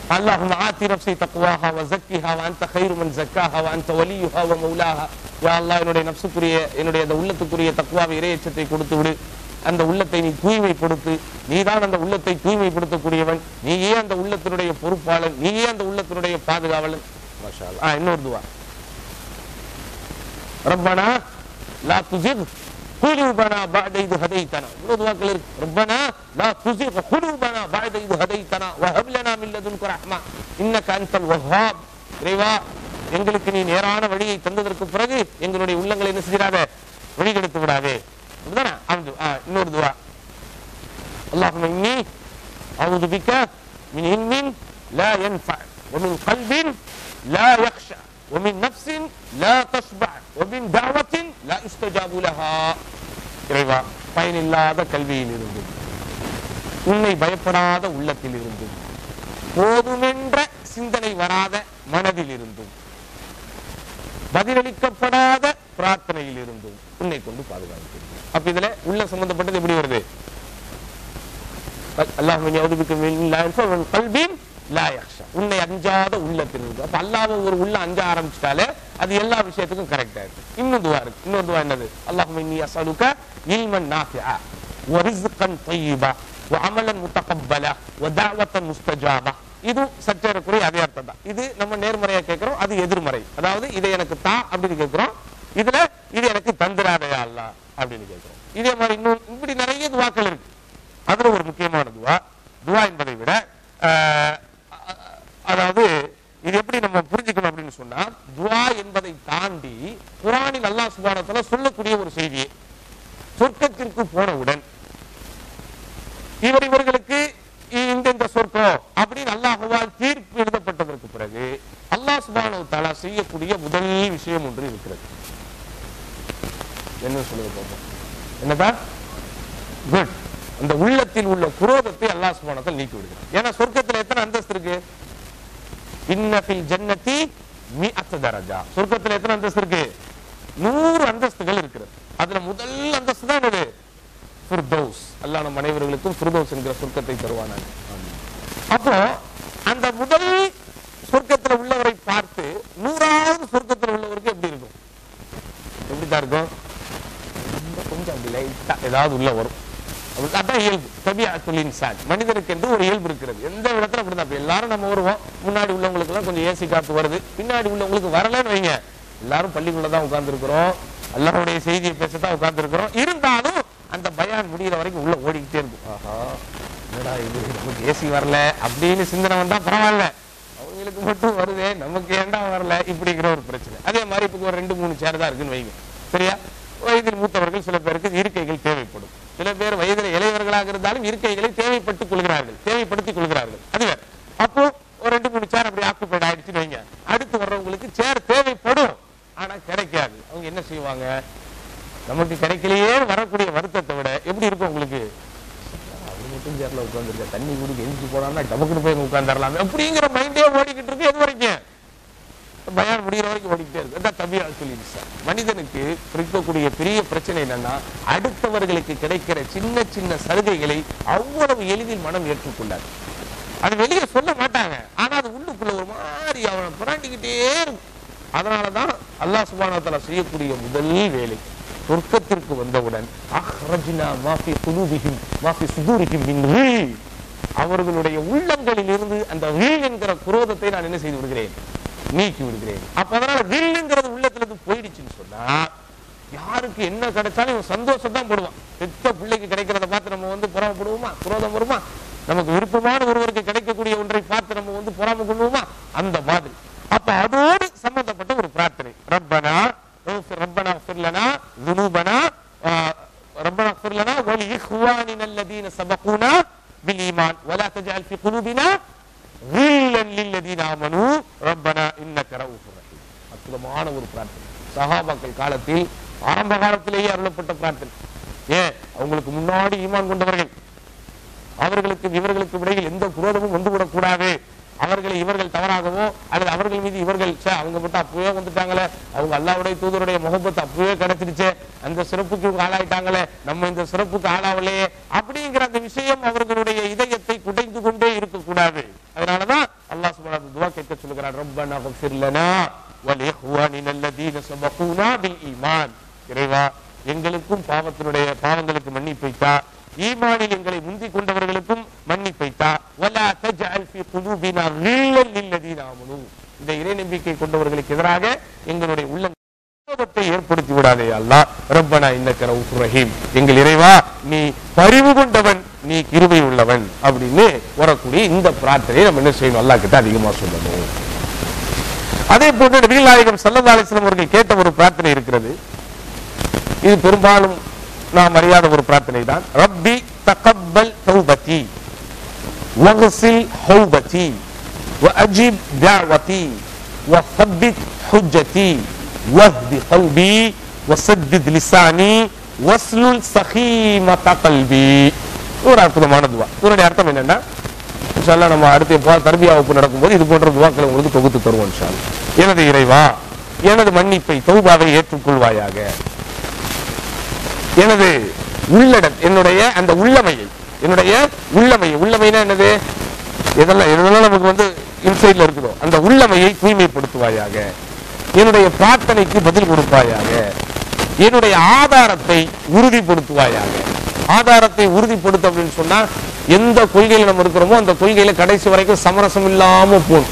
اللهم آت نفسي تقواها وزكها وأنت خير من زكاها وأنت وليها ومولاها யா அல்லாஹ் என்னுடைய நப்சுக்குரிய என்னுடைய அந்த உள்ளத்துக்குரிய தக்குவாவை இறையச்சத்தை கொடுத்து விடு அந்த உள்ளத்தை நீ தூய்மைப்படுத்து நீதான் அந்த உள்ளத்தை தூய்மைப்படுத்தக்கூடியவன் நீயே அந்த உள்ளத்தினுடைய பொறுப்பாளன் நீயே அந்த உள்ளத்தினுடைய பாதுகாவலன் மாஷா அல்லாஹ். ஆ, இன்னொரு துவா ரப்பனா லா துசிக் قلوبنا بعد إذ هديتنا இவ்வளவு துவாக்கள் இருக்கு ربنا لا تزغ قلوبنا بعد إذ هديتنا وهب لنا من لدنك رحمة إنك أنت الوهاب இறைவா எங்களுக்கு நீ நேரான வழியை தந்ததற்கு பிறகு எங்களுடைய உள்ளங்களை என்ன செஞ்சிடாத வழிகெடுத்து விடாதே அப்படிதானே ஆமாம். ஆ, இன்னொரு துவா اللهم إني أعوذ بك من علم لا ينفع ومن قلب لا يخشع ومن نفس لا تشبع ومن دعوة لا يستجاب لها இறைவா பயனில்லாத கல்வியில் இருந்தும் உன்னை பயப்படாத உள்ளத்தில் இருந்தும் போதுமென்ற சிந்தனை வராத மனதில் இருந்தும் பதிலளிக்கப்படாத பிரார்த்தனையில் இருந்தும் உன்னை கொண்டு பாதுகாக்கிறேன் அப்ப இதுல உள்ள சம்பந்தப்பட்டது எப்படி வருது அல்லாஹ் யௌதுபிக்க மின் லா யன்ஃபு மின் கல்பின் லா யக்ஷா. உன்னை அஞ்சாத உள்ளத்தில் இருக்கு அப்ப அல்லாஹ் ஒரு உள்ள அஞ்ச ஆரம்பிச்சிட்டாலே அது எல்லா விஷயத்துக்கும் கரெக்ட் ஆயிருக்கு இன்னும் துவா இருக்கு இன்னொரு துவா என்னது அல்லாஹும்ம இன்னி அஸ்அலுக இல்மன் நாஃபிஆ வ ரிஸ்கன் தய்யிபா வ அமலன் முத்தகப்பலா வ தஅவத்தன் முஸ்தஜாபா இது சற்றேறக்குரிய அதே அர்த்தம் தான் இது நம்ம நேர்மறையா கேட்கிறோம் அது எதிர்மறை அதாவது இதை எனக்கு தா அப்படின்னு கேட்கிறோம் இதுல இது எனக்கு தந்துராதையா அல்லாஹ் அப்படின்னு கேட்கிறோம் இதே மாதிரி இன்னும் இப்படி நிறைய துவாக்கள் இருக்கு அதுல ஒரு முக்கியமான துவா துவா என்பதை விட ஆஹ், அ- அதாவது இது எப்படி நம்ம புரிஞ்சுக்கணும் அப்படின்னு சொன்னா துவா என்பதை தாண்டி குரானில் அல்லாஹ் சுபானத்துல சொல்லக்கூடிய ஒரு செய்தியை சொர்க்கத்திற்கு போனவுடன் இவர் இவர்களுக்கு இந்த இந்த சொர்க்கம் அப்படின்னு அல்லாஹுவால் தீர்ப்பு எழுதப்பட்டதற்கு பிறகு அல்லாஹ் சுபானு தாலா செய்யக்கூடிய முதல் விஷயம் ஒன்று இருக்கிறது என்ன சொல்லுங்க பார்ப்போம் என்னதான் குட் அந்த உள்ளத்தில் உள்ள குரோதத்தை அல்லாஹ் சுப்ஹானஹு நீக்கி விடுகிறார் ஏன்னா சொர்க்கத்துல எத்தனை அந்தஸ்து இருக்கு இன்னபில் ஜன்னதி மிஅத் தரஜா சொர்க்கத்துல எத்தனை அந்தஸ்து இருக்கு நூறு அந்தஸ்துகள் இருக்கிறது அதுல முதல் அந்தஸ்து தான் என்னது ஃபிர்தௌஸ் அல்லாஹ் நம் அனைவர்களுக்கும் ஃபிர்தௌஸ் என்கிற சொர்க்கத்தை தருவானாங்க அப்போ அந்த முதல் சொர்க்கத்துல உள்ளவரை பார்த்து நூறாவது சொர்க்கத்துல உள்ளவருக்கு எப்படி இருக்கும் எப்படிதான் இருக்கும் ரொம்ப கொஞ்சம் அப்படி லைட்டா ஏதாவது உள்ள வரும் அப்படி- அதான் இயல்பு தபியாத்துல் இன்சான் மனிதனுக்கு என்று ஒரு இயல்பு இருக்கிறது எந்த இடத்துல அப்படிதான் அப்ப எல்லாரும் நம்ம வருவோம் முன்னாடி உள்ளவங்களுக்கு எல்லாம் கொஞ்சம் ஏசி காத்து வருது பின்னாடி உள்ளவங்களுக்கு வரலன்னு வைங்க எல்லாரும் பள்ளிக்குள்ள தான் உட்கார்ந்து இருக்கிறோம் எல்லாருடைய செய்தியை பேசத்தான் உட்கார்ந்து இருக்கிறோம் இருந்தாலும் அந்த பயான் முடியிற வரைக்கும் உள்ள ஓடிக்கிட்டே இருக்கும் ஆஹா என்னடா இது நமக்கு ஏசி வரல அப்படின்னு சிந்தனை வந்தா பரவாயில்ல அவங்களுக்கு மட்டும் வருதே நமக்கு ஏன்டா வரல இப்படிங்கிற ஒரு பிரச்சனை அதே மாதிரி இப்போ ஒரு ரெண்டு மூணு சேர் தான் இருக்குன்னு வைங்க சரியா வயதில் மூத்தவர்கள் சில பேருக்கு இருக்கைகள் தேவைப்படும் சில பேர் வயதில் இளையவர்களாக இருந்தாலும் இருக்கைகளை தேவைப்பட்டுக் கொள்கிறார்கள் தேவைப்படுத்திக் கொள்கிறார்கள் அது வேற. அப்போ ஒரு ரெண்டு மூணு சேர் அப்படி ஆக்குப்பைட் ஆயிடுச்சுன்னு வைங்க அடுத்து வர்றவங்களுக்கு சேர் தேவைப்படும் ஆனா கிடைக்காது அவங்க என்ன செய்வாங்க நமக்கு கிடைக்கலையே வரக்கூடிய வருத்தத்தை விட எப்படி இருக்கும் உங்களுக்கு அவர் மட்டும் சேர்ல உட்காந்துருக்க தண்ணி குடிக்க எந்திரிச்சு போடாம டபக்குன்னு போய் உட்காந்துடலாம் அப்படிங்கிற மைண்டே ஓடிக்கிட்டு இருக்கு எது வரைக்கும் பயான் முடிகிற வரைக்கும் ஓடிக்கிட்டே இருக்கு அதான் தபியா சொல்லி மனிதனுக்கு இருக்கக்கூடிய பெரிய பிரச்சனை என்னன்னா அடுத்தவர்களுக்கு கிடைக்கிற சின்ன சின்ன சலுகைகளை அவ்வளவு எளிதில் மனம் ஏற்றுக்கொள்ளாது அது வெளியே சொல்ல மாட்டாங்க ஆனா அது உள்ளுக்குள்ள ஒரு மாதிரி அவனை புராண்டிக்கிட்டே இருக்கும் அதனாலதான் அல்லாஹ் சுப்ஹானஹு வ தஆலா செய்யக்கூடிய முதல் வேலை சொர்க்கத்திற்கு வந்தவுடன் அஹ்ரஜ்னா மாஃபி குலூபிஹிம் மாஃபி சுதூரிஹிம் மின் ரீல். அவர்களுடைய உள்ளங்களில் இருந்து அந்த ரீல் என்கிற குரோதத்தை நான் என்ன செய்து விடுகிறேன் நீக்கி விடுகிறேன் அப்ப அதனால ரீல்ங்கிறது உள்ளத்துல இருந்து போயிடுச்சுன்னு சொன்னா யாருக்கு என்ன கிடைச்சாலும் இவன் சந்தோஷம் தான் படுவான் பெத்த பிள்ளைக்கு கிடைக்கிறத பார்த்து நம்ம வந்து புறாமப்படுவோமா குரோதம் வருமா நமக்கு விருப்பமான ஒருவருக்கு கிடைக்கக்கூடிய ஒன்றை பார்த்து நம்ம வந்து பொறாம கொள்வோமா அந்த மாதிரி அப்ப அதோடு சம்பந்தப்பட்ட ஒரு பிரார்த்தனை ரப்பனா اغفر- ربنا اغفر لنا ذنوبنا آه، ربنا اغفر لنا ولإخواننا الذين سبقونا بالإيمان ولا تجعل في قلوبنا غلا للذين آمنوا ربنا إنك رؤوف رحيم அற்புதமான ஒரு பிரார்த்தனை சஹாபாக்கள் காலத்தில் ஆரம்ப காலத்திலேயே அருளப்பட்ட பிரார்த்தனை ஏன் அவங்களுக்கு முன்னாடி ஈமான் கொண்டவர்கள் அவர்களுக்கு இவர்களுக்கு இடையில் எந்த குரோதமும் வந்துவிடக் கூடாது அவர்களை இவர்கள் தவறாகவோ அல்லது அவர்கள் அவர்கள் மீது இவர்கள் ச்சே, அவங்க மட்டும் அப்பவே வந்துட்டாங்களே அவங்க அல்லாவுடைய தூதருடைய முகப்பத்து அப்பவே கிடைச்சிருச்சே அந்த சிறப்புக்கு இவங்க ஆளாயிட்டாங்களே நம்ம இந்த சிறப்புக்கு ஆளாவலையே அப்படிங்கிற அந்த விஷயம் அவர்களுடைய இதயத்தை குடைந்து கொண்டே இருக்கக்கூடாது அதனாலதான் அல்லாஹ் சுப்ஹானஹு துவா கேட்க சொல்லுகிறார் ரப்பனா ஃபிர் லனா வல் இஹ்வானின அல்லதீன சபகூனா பில் ஈமான் இறைவா எங்களுக்கும் பாவத்தினுடைய பாவங்களுக்கு மன்னிப்பைத்தா ஈமானில் எங்களை முந்திக் கொண்டவர்களுக்கும் மன்னிப்பைத்தா வலா தஜ்அல் ஃபீ குலூபினா கில்லல் லில்லதீன ஆமனூ இந்த இறை நம்பிக்கை கொண்டவர்களுக்கு எதிராக எங்களுடைய உள்ள கோபத்தை ஏற்படுத்தி விடாதே அல்லாஹ் ரப்பனா இன்னக்க ரவுஃபுர் ரஹீம் எங்கள் இறைவா நீ பரிவு கொண்டவன் நீ கிருபை உள்ளவன் அப்படின்னு வரக்கூடிய இந்த பிரார்த்தனையை நம்ம என்ன செய்யணும் அல்லாஹ் கிட்ட அதிகமா சொல்லணும் அதே போன்று நபிகள் நாயகம் சல்லல்லாஹு அலைஹி வஸல்லம் அவர்கள் கேட்ட ஒரு பிரார்த்தனை இருக்கிறது இது பெரும்பாலும் நாம் அறியாத ஒரு பிரார்த்தனை தான் ரப்பி தகப்பல் தௌபதி வகசில் ஹௌபதி وأجب دعوتي وثبت حجتي واهد قلبي وسدد لساني واسلل سخيمة قلبي ஒரு அற்புதமான துவா இதனுடைய அர்த்தம் என்னன்னா இன்ஷால்லா நம்ம அடுத்த பா- தர்பியா வகுப்பு நடக்கும்போது இது போன்ற துவாக்களை உங்களுக்கு தொகுத்து தருவோம் இன்ஷால்லா எனது இறைவா எனது மன்னிப்பை தௌபாவை ஏற்றுக்கொள்வாயாக எனது உள்ளடம் என்னுடைய அந்த உள்ளமையை என்னுடைய உள்ளமையை உள்ளமைனா என்னது எதெல்லாம் எதெல்லாம் நமக்கு வந்து இன்சைட்ல இருக்குதோ அந்த உள்ளமையை தூய்மைப்படுத்துவாயாக என்னுடைய பிரார்த்தனைக்கு பதில் கொடுப்பாயாக என்னுடைய ஆதாரத்தை உறுதிப்படுத்துவாயாக ஆதாரத்தை உறுதிப்படுத்த அப்படின்னு சொன்னா எந்த கொள்கையில நம்ம இருக்கிறோமோ அந்த கொள்கையில கடைசி வரைக்கும் சமரசம் இல்லாம போகணும்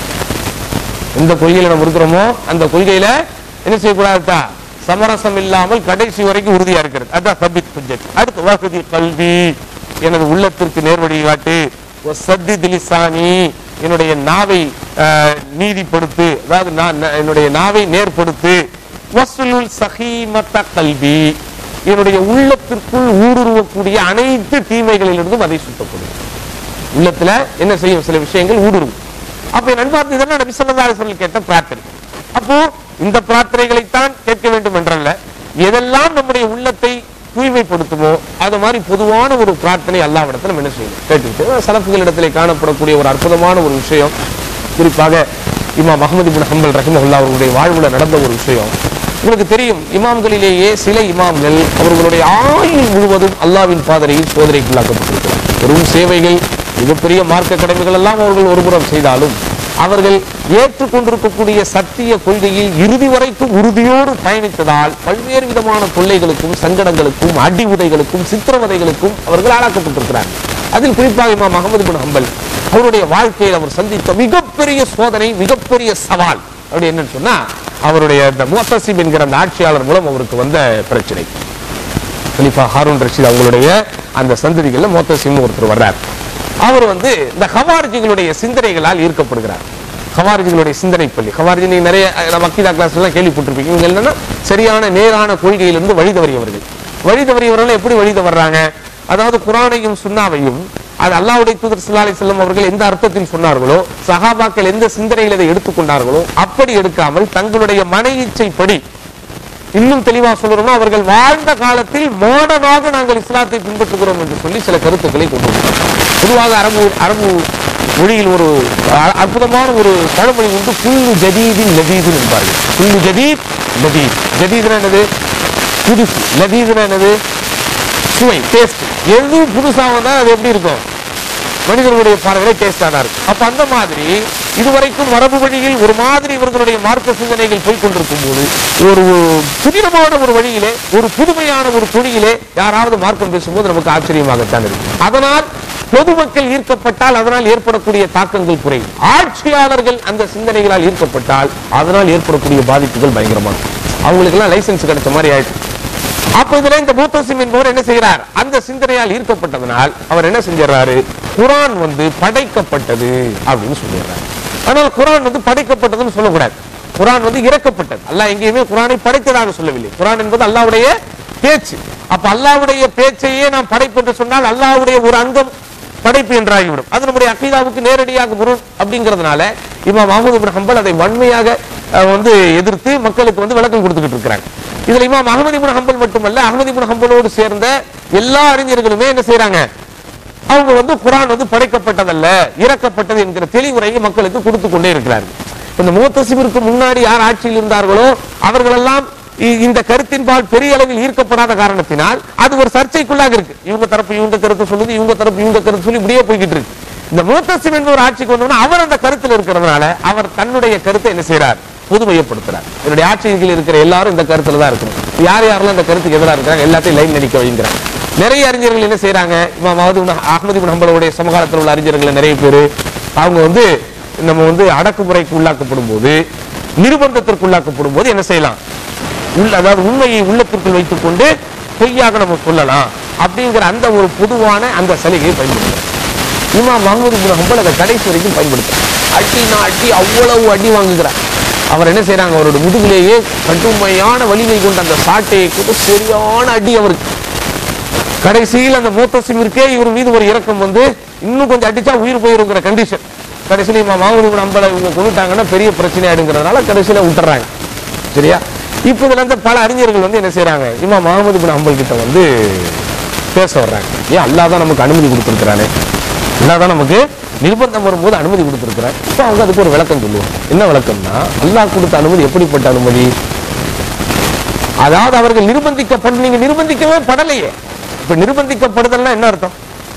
எந்த கொள்கையில நம்ம இருக்கிறோமோ அந்த கொள்கையில என்ன செய்யக்கூடாதுதா சமரசம் இல்லாமல் கடைசி வரைக்கும் உறுதியா இருக்கிறது அதான் சபித் புஜத் அடுத்து வசதி கல்வி எனது உள்ளத்திற்கு நேர்வழி காட்டு சத்தி திலிசானி என்னுடைய நாவை ஆஹ், நீதிப்படுத்து அதாவது நான் நான் என்னுடைய நாவை நேர்படுத்து வசுலுல் சஹீமத்த கல்வி என்னுடைய உள்ளத்திற்குள் ஊடுருவக்கூடிய அனைத்து தீமைகளிலிருந்தும் அதை சுத்தப்படும் உள்ளத்துல என்ன செய்யும் சில விஷயங்கள் ஊடுருவும் அப்ப நண்பார்த்து இதெல்லாம் நபி ஸல்லல்லாஹு அலைஹி வஸல்லம் கேட்ட பிரார்த்தனை அப்போ இந்த பிரார்த்தனைகளைத்தான் கேட்க வேண்டும் என்றல்ல எதெல்லாம் நம்முடைய உள்ளத்தை தூய்மைப்படுத்துமோ அது மாதிரி பொதுவான ஒரு பிரார்த்தனை அல்லாவிடத்தில் நம்ம என்ன செய்யணும் கேட்டுக்கிட்டு சலப்புகளிடத்திலே காணப்படக்கூடிய ஒரு அற்புதமான ஒரு விஷயம் குறிப்பாக இமாம் அஹமது பின் ஹம்பல் ரஹிமஹுல்லா அவர்களுடைய வாழ்வுல நடந்த ஒரு விஷயம் உங்களுக்கு தெரியும் இமாம்களிலேயே சில இமாம்கள் அவர்களுடைய ஆயுள் முழுவதும் அல்லாவின் பாதரையில் சோதனைக்குள்ளாக்கப்பட்டிருக்கிறார் வெறும் சேவைகள் மிகப்பெரிய மார்க்க கடமைகள் எல்லாம் அவர்கள் ஒருபுறம் செய்தாலும் அவர்கள் ஏற்றுக்கொண்டிருக்கக்கூடிய சத்திய கொள்கையில் இறுதி வரைக்கும் உறுதியோடு பயணித்ததால் பல்வேறு விதமான தொல்லைகளுக்கும் சங்கடங்களுக்கும் அடி உதைகளுக்கும் சித்திரவதைகளுக்கும் அவர்கள் ஆளாக்கப்பட்டிருக்கிறார்கள் அதில் குறிப்பாக இமாம் அகமது பின் ஹம்பல் அவருடைய வாழ்க்கையில் அவர் சந்தித்த மிகப்பெரிய சோதனை மிகப்பெரிய சவால் அப்படி என்னன்னு சொன்னா அவருடைய அந்த முத்தசிப் என்கிற அந்த ஆட்சியாளர் மூலம் அவருக்கு வந்த பிரச்சனை கலிஃபா ஹாரூன் ரஷீத் அவங்களுடைய அந்த சந்ததிகள்ல மோத்தசிம் ஒருத்தர் வர்றார் அவர் வந்து இந்த ஹவாரிஜிகளுடைய சிந்தனைகளால் ஈர்க்கப்படுகிறார் ஹவாரிஜிகளுடைய சிந்தனை பள்ளி ஹவாரிஜி நீங்க நிறைய அஹ், நம்ம அக்கீதா கிளாஸ் எல்லாம் கேள்விப்பட்டிருப்பீங்க இவங்க என்னன்னா சரியான நேரான கொள்கையிலிருந்து வழி தவறியவர்கள் வழி தவறியவர்கள் எப்படி வழி தவறாங்க அதாவது குரானையும் சுன்னாவையும் அது அல்லாஹ்வுடைய தூதர் ஸல்லல்லாஹு அலைஹி வஸல்லம் அவர்கள் எந்த அர்த்தத்தில் சொன்னார்களோ சஹாபாக்கள் எந்த சிந்தனையில் இதை எடுத்துக்கொண்டார்களோ அப்படி எடுக்காமல் தங்களுடைய மன இச்சைப்படி இன்னும் தெளிவா சொல்லணும்னா அவர்கள் வாழ்ந்த காலத்தில் மாடனாக நாங்கள் இஸ்லாத்தை பின்பற்றுகிறோம் என்று சொல்லி சில கருத்துக்களை கொண்டு வந்தார் பொதுவாக அரபு அரபு மொழியில் ஒரு அ- அற்புதமான ஒரு பழமொழி உண்டு புல்லு ஜதீதின் லதீதுன் என்பார்கள் புல்லு ஜதீத் லதீத் ஜதீதுனா என்னது புதுசு லதீதுனா என்னது சுவை டேஸ்ட் எது புதுசா வந்தா அது எப்படி இருக்கும் மனிதர்களுடைய பார்வையில டேஸ்டா தான் இருக்கும் அப்ப அந்த மாதிரி இதுவரைக்கும் மரபு வழியில் ஒரு மாதிரி இவர்களுடைய மார்க்க சிந்தனைகள் போய் கொண்டிருக்கும் போது ஒரு புதினமான ஒரு வழியிலே ஒரு புதுமையான ஒரு துணியிலே யாராவது மார்க்கம் பேசும்போது நமக்கு ஆச்சரியமாகத்தான் இருக்கும் அதனால் பொதுமக்கள் ஈர்க்கப்பட்டால் அதனால் ஏற்படக்கூடிய தாக்கங்கள் குறையும் ஆட்சியாளர்கள் அந்த சிந்தனைகளால் ஈர்க்கப்பட்டால் அதனால் ஏற்படக்கூடிய பாதிப்புகள் பயங்கரமானது அவங்களுக்கு எல்லாம் லைசன்ஸ் கிடைச்ச மாதிரி ஆயிடுச்சு அப்ப இதுல இந்த மூத்தசிம் என்பவர் என்ன செய்கிறார் அந்த சிந்தனையால் ஈர்க்கப்பட்டதனால் அவர் என்ன செஞ்சிடறாரு குரான் வந்து படைக்கப்பட்டது அப்படின்னு சொல்லிடுறாரு ஆனால் குரான் வந்து படைக்கப்பட்டதுன்னு சொல்லக்கூடாது குரான் வந்து இறக்கப்பட்டது அல்லாஹ் எங்கேயுமே குரானை படைத்ததாக சொல்லவில்லை குரான் என்பது அல்லாஹ்வுடைய பேச்சு அப்ப அல்லாஹ்வுடைய பேச்சையே நாம் படைப்பு என்று சொன்னால் அல்லாஹ்வுடைய ஒரு அங்கம் படைப்பு என்றாகிவிடும் அது நம்முடைய அக்கீதாவுக்கு நேரடியாக முரண் அப்படிங்கிறதுனால இமாம் அஹமது இப்னு ஹம்பல் அதை வன்மையாக அஹ், வந்து எதிர்த்து மக்களுக்கு வந்து விளக்கம் கொடுத்துக்கிட்டு இருக்கிறாங்க இதுல இமாம் அகமது இப்னு ஹம்பல் மட்டுமல்ல அகமது இப்னு ஹம்பலோடு சேர்ந்த எல்லா அறிஞர்களுமே என்ன செய்றாங்க அவங்க வந்து குரான் வந்து படைக்கப்பட்டதல்ல இறக்கப்பட்டது என்கிற தெளிவுரையை மக்களுக்கு கொடுத்து கொண்டே இருக்கிறார்கள் இந்த மூத்தசிமிற்கு முன்னாடி யார் ஆட்சியில் இருந்தார்களோ அவர்களெல்லாம் இ- இந்த கருத்தின்பால் பெரிய அளவில் ஈர்க்கப்படாத காரணத்தினால் அது ஒரு சர்ச்சைக்குள்ளாக இருக்கு இவங்க தரப்பு இவங்க கருத்து சொல்லுது இவங்க தரப்பு இவங்க கருத்து சொல்லி இப்படியே போய்கிட்டு இருக்கு இந்த மூத்தசிம் என்ற ஒரு ஆட்சிக்கு வந்தோம்னா அவர் அந்த கருத்தில் இருக்கிறதுனால அவர் தன்னுடைய கருத்தை என்ன செய்றார் புதுமையப்படுத்துறார் என்னுடைய ஆட்சியில் இருக்கிற எல்லாரும் இந்த கருத்துல தான் இருக்கணும் யார் யாரெல்லாம் இந்த கருத்துக்கு எதிராக இருக்கிறாங்க எல்லாத்தையும் லைன் நடிக்க வைங்கிறாங்க நிறைய அறிஞர்கள் என்ன செய்றாங்க இமாம் அஹமது இப்னு- அஹ்மது இப்னு ஹம்பலுடைய சமகாலத்தில் உள்ள அறிஞர்கள் நிறைய பேர் அவங்க வந்து நம்ம வந்து அடக்குமுறைக்கு உள்ளாக்கப்படும் போது நிர்பந்தத்திற்கு உள்ளாக்கப்படும் போது என்ன செய்யலாம் உள்ள அதாவது உண்மையை உள்ளத்திற்குள் வைத்துக் கொண்டு பொய்யாக நம்ம சொல்லலாம் அப்படிங்கிற அந்த ஒரு பொதுவான அந்த சலுகையை பயன்படுத்துறாங்க இமாம் மஹமூது இப்னு ஹம்பல் அதை கடைசி வரைக்கும் பயன்படுத்துறார் அடினா அடி அவ்வளவு அடி வாங்குகிறார் அவர் என்ன செய்றாங்க அவரோட முதுகிலேயே கடுமையான வலிமை கொண்ட அந்த சாட்டையை கொண்டு சரியான அடி அவருக்கு கடைசியில் அந்த மூத்தசிம் இருக்கே இவர் மீது ஒரு இறக்கம் வந்து இன்னும் கொஞ்சம் அடிச்சா உயிர் போயிருங்கிற கண்டிஷன் கடைசியில் இம்மா மாமூது நம்பளை இவங்க கொண்டுட்டாங்கன்னா பெரிய பிரச்சனை ஆயிடுங்கிறதுனால கடைசியில விட்டுறாங்க சரியா இப்போ இதுல இருந்து பல அறிஞர்கள் வந்து என்ன செய்றாங்க இம்மா முகமது பின் அம்பல் கிட்ட வந்து பேச வர்றாங்க ஏன் அல்லாஹ் தான் நமக்கு அனுமதி கொடுத்துருக்கிறானே அல்லாஹ் தான் நமக்கு நிர்பந்தம் வரும்போது அனுமதி கொடுத்துருக்கிறான் இப்போ அவங்க அதுக்கு ஒரு விளக்கம் சொல்லுவாங்க என்ன விளக்கம்னா அல்லாஹ் கொடுத்த அனுமதி எப்படிப்பட்ட அனுமதி அதாவது அவர்கள் நிர்பந்திக்கப்பட நீங்க நிர்பந்திக்கவே படலையே இப்ப நிர்பந்திக்கப்படுதல்னா என்ன அர்த்தம்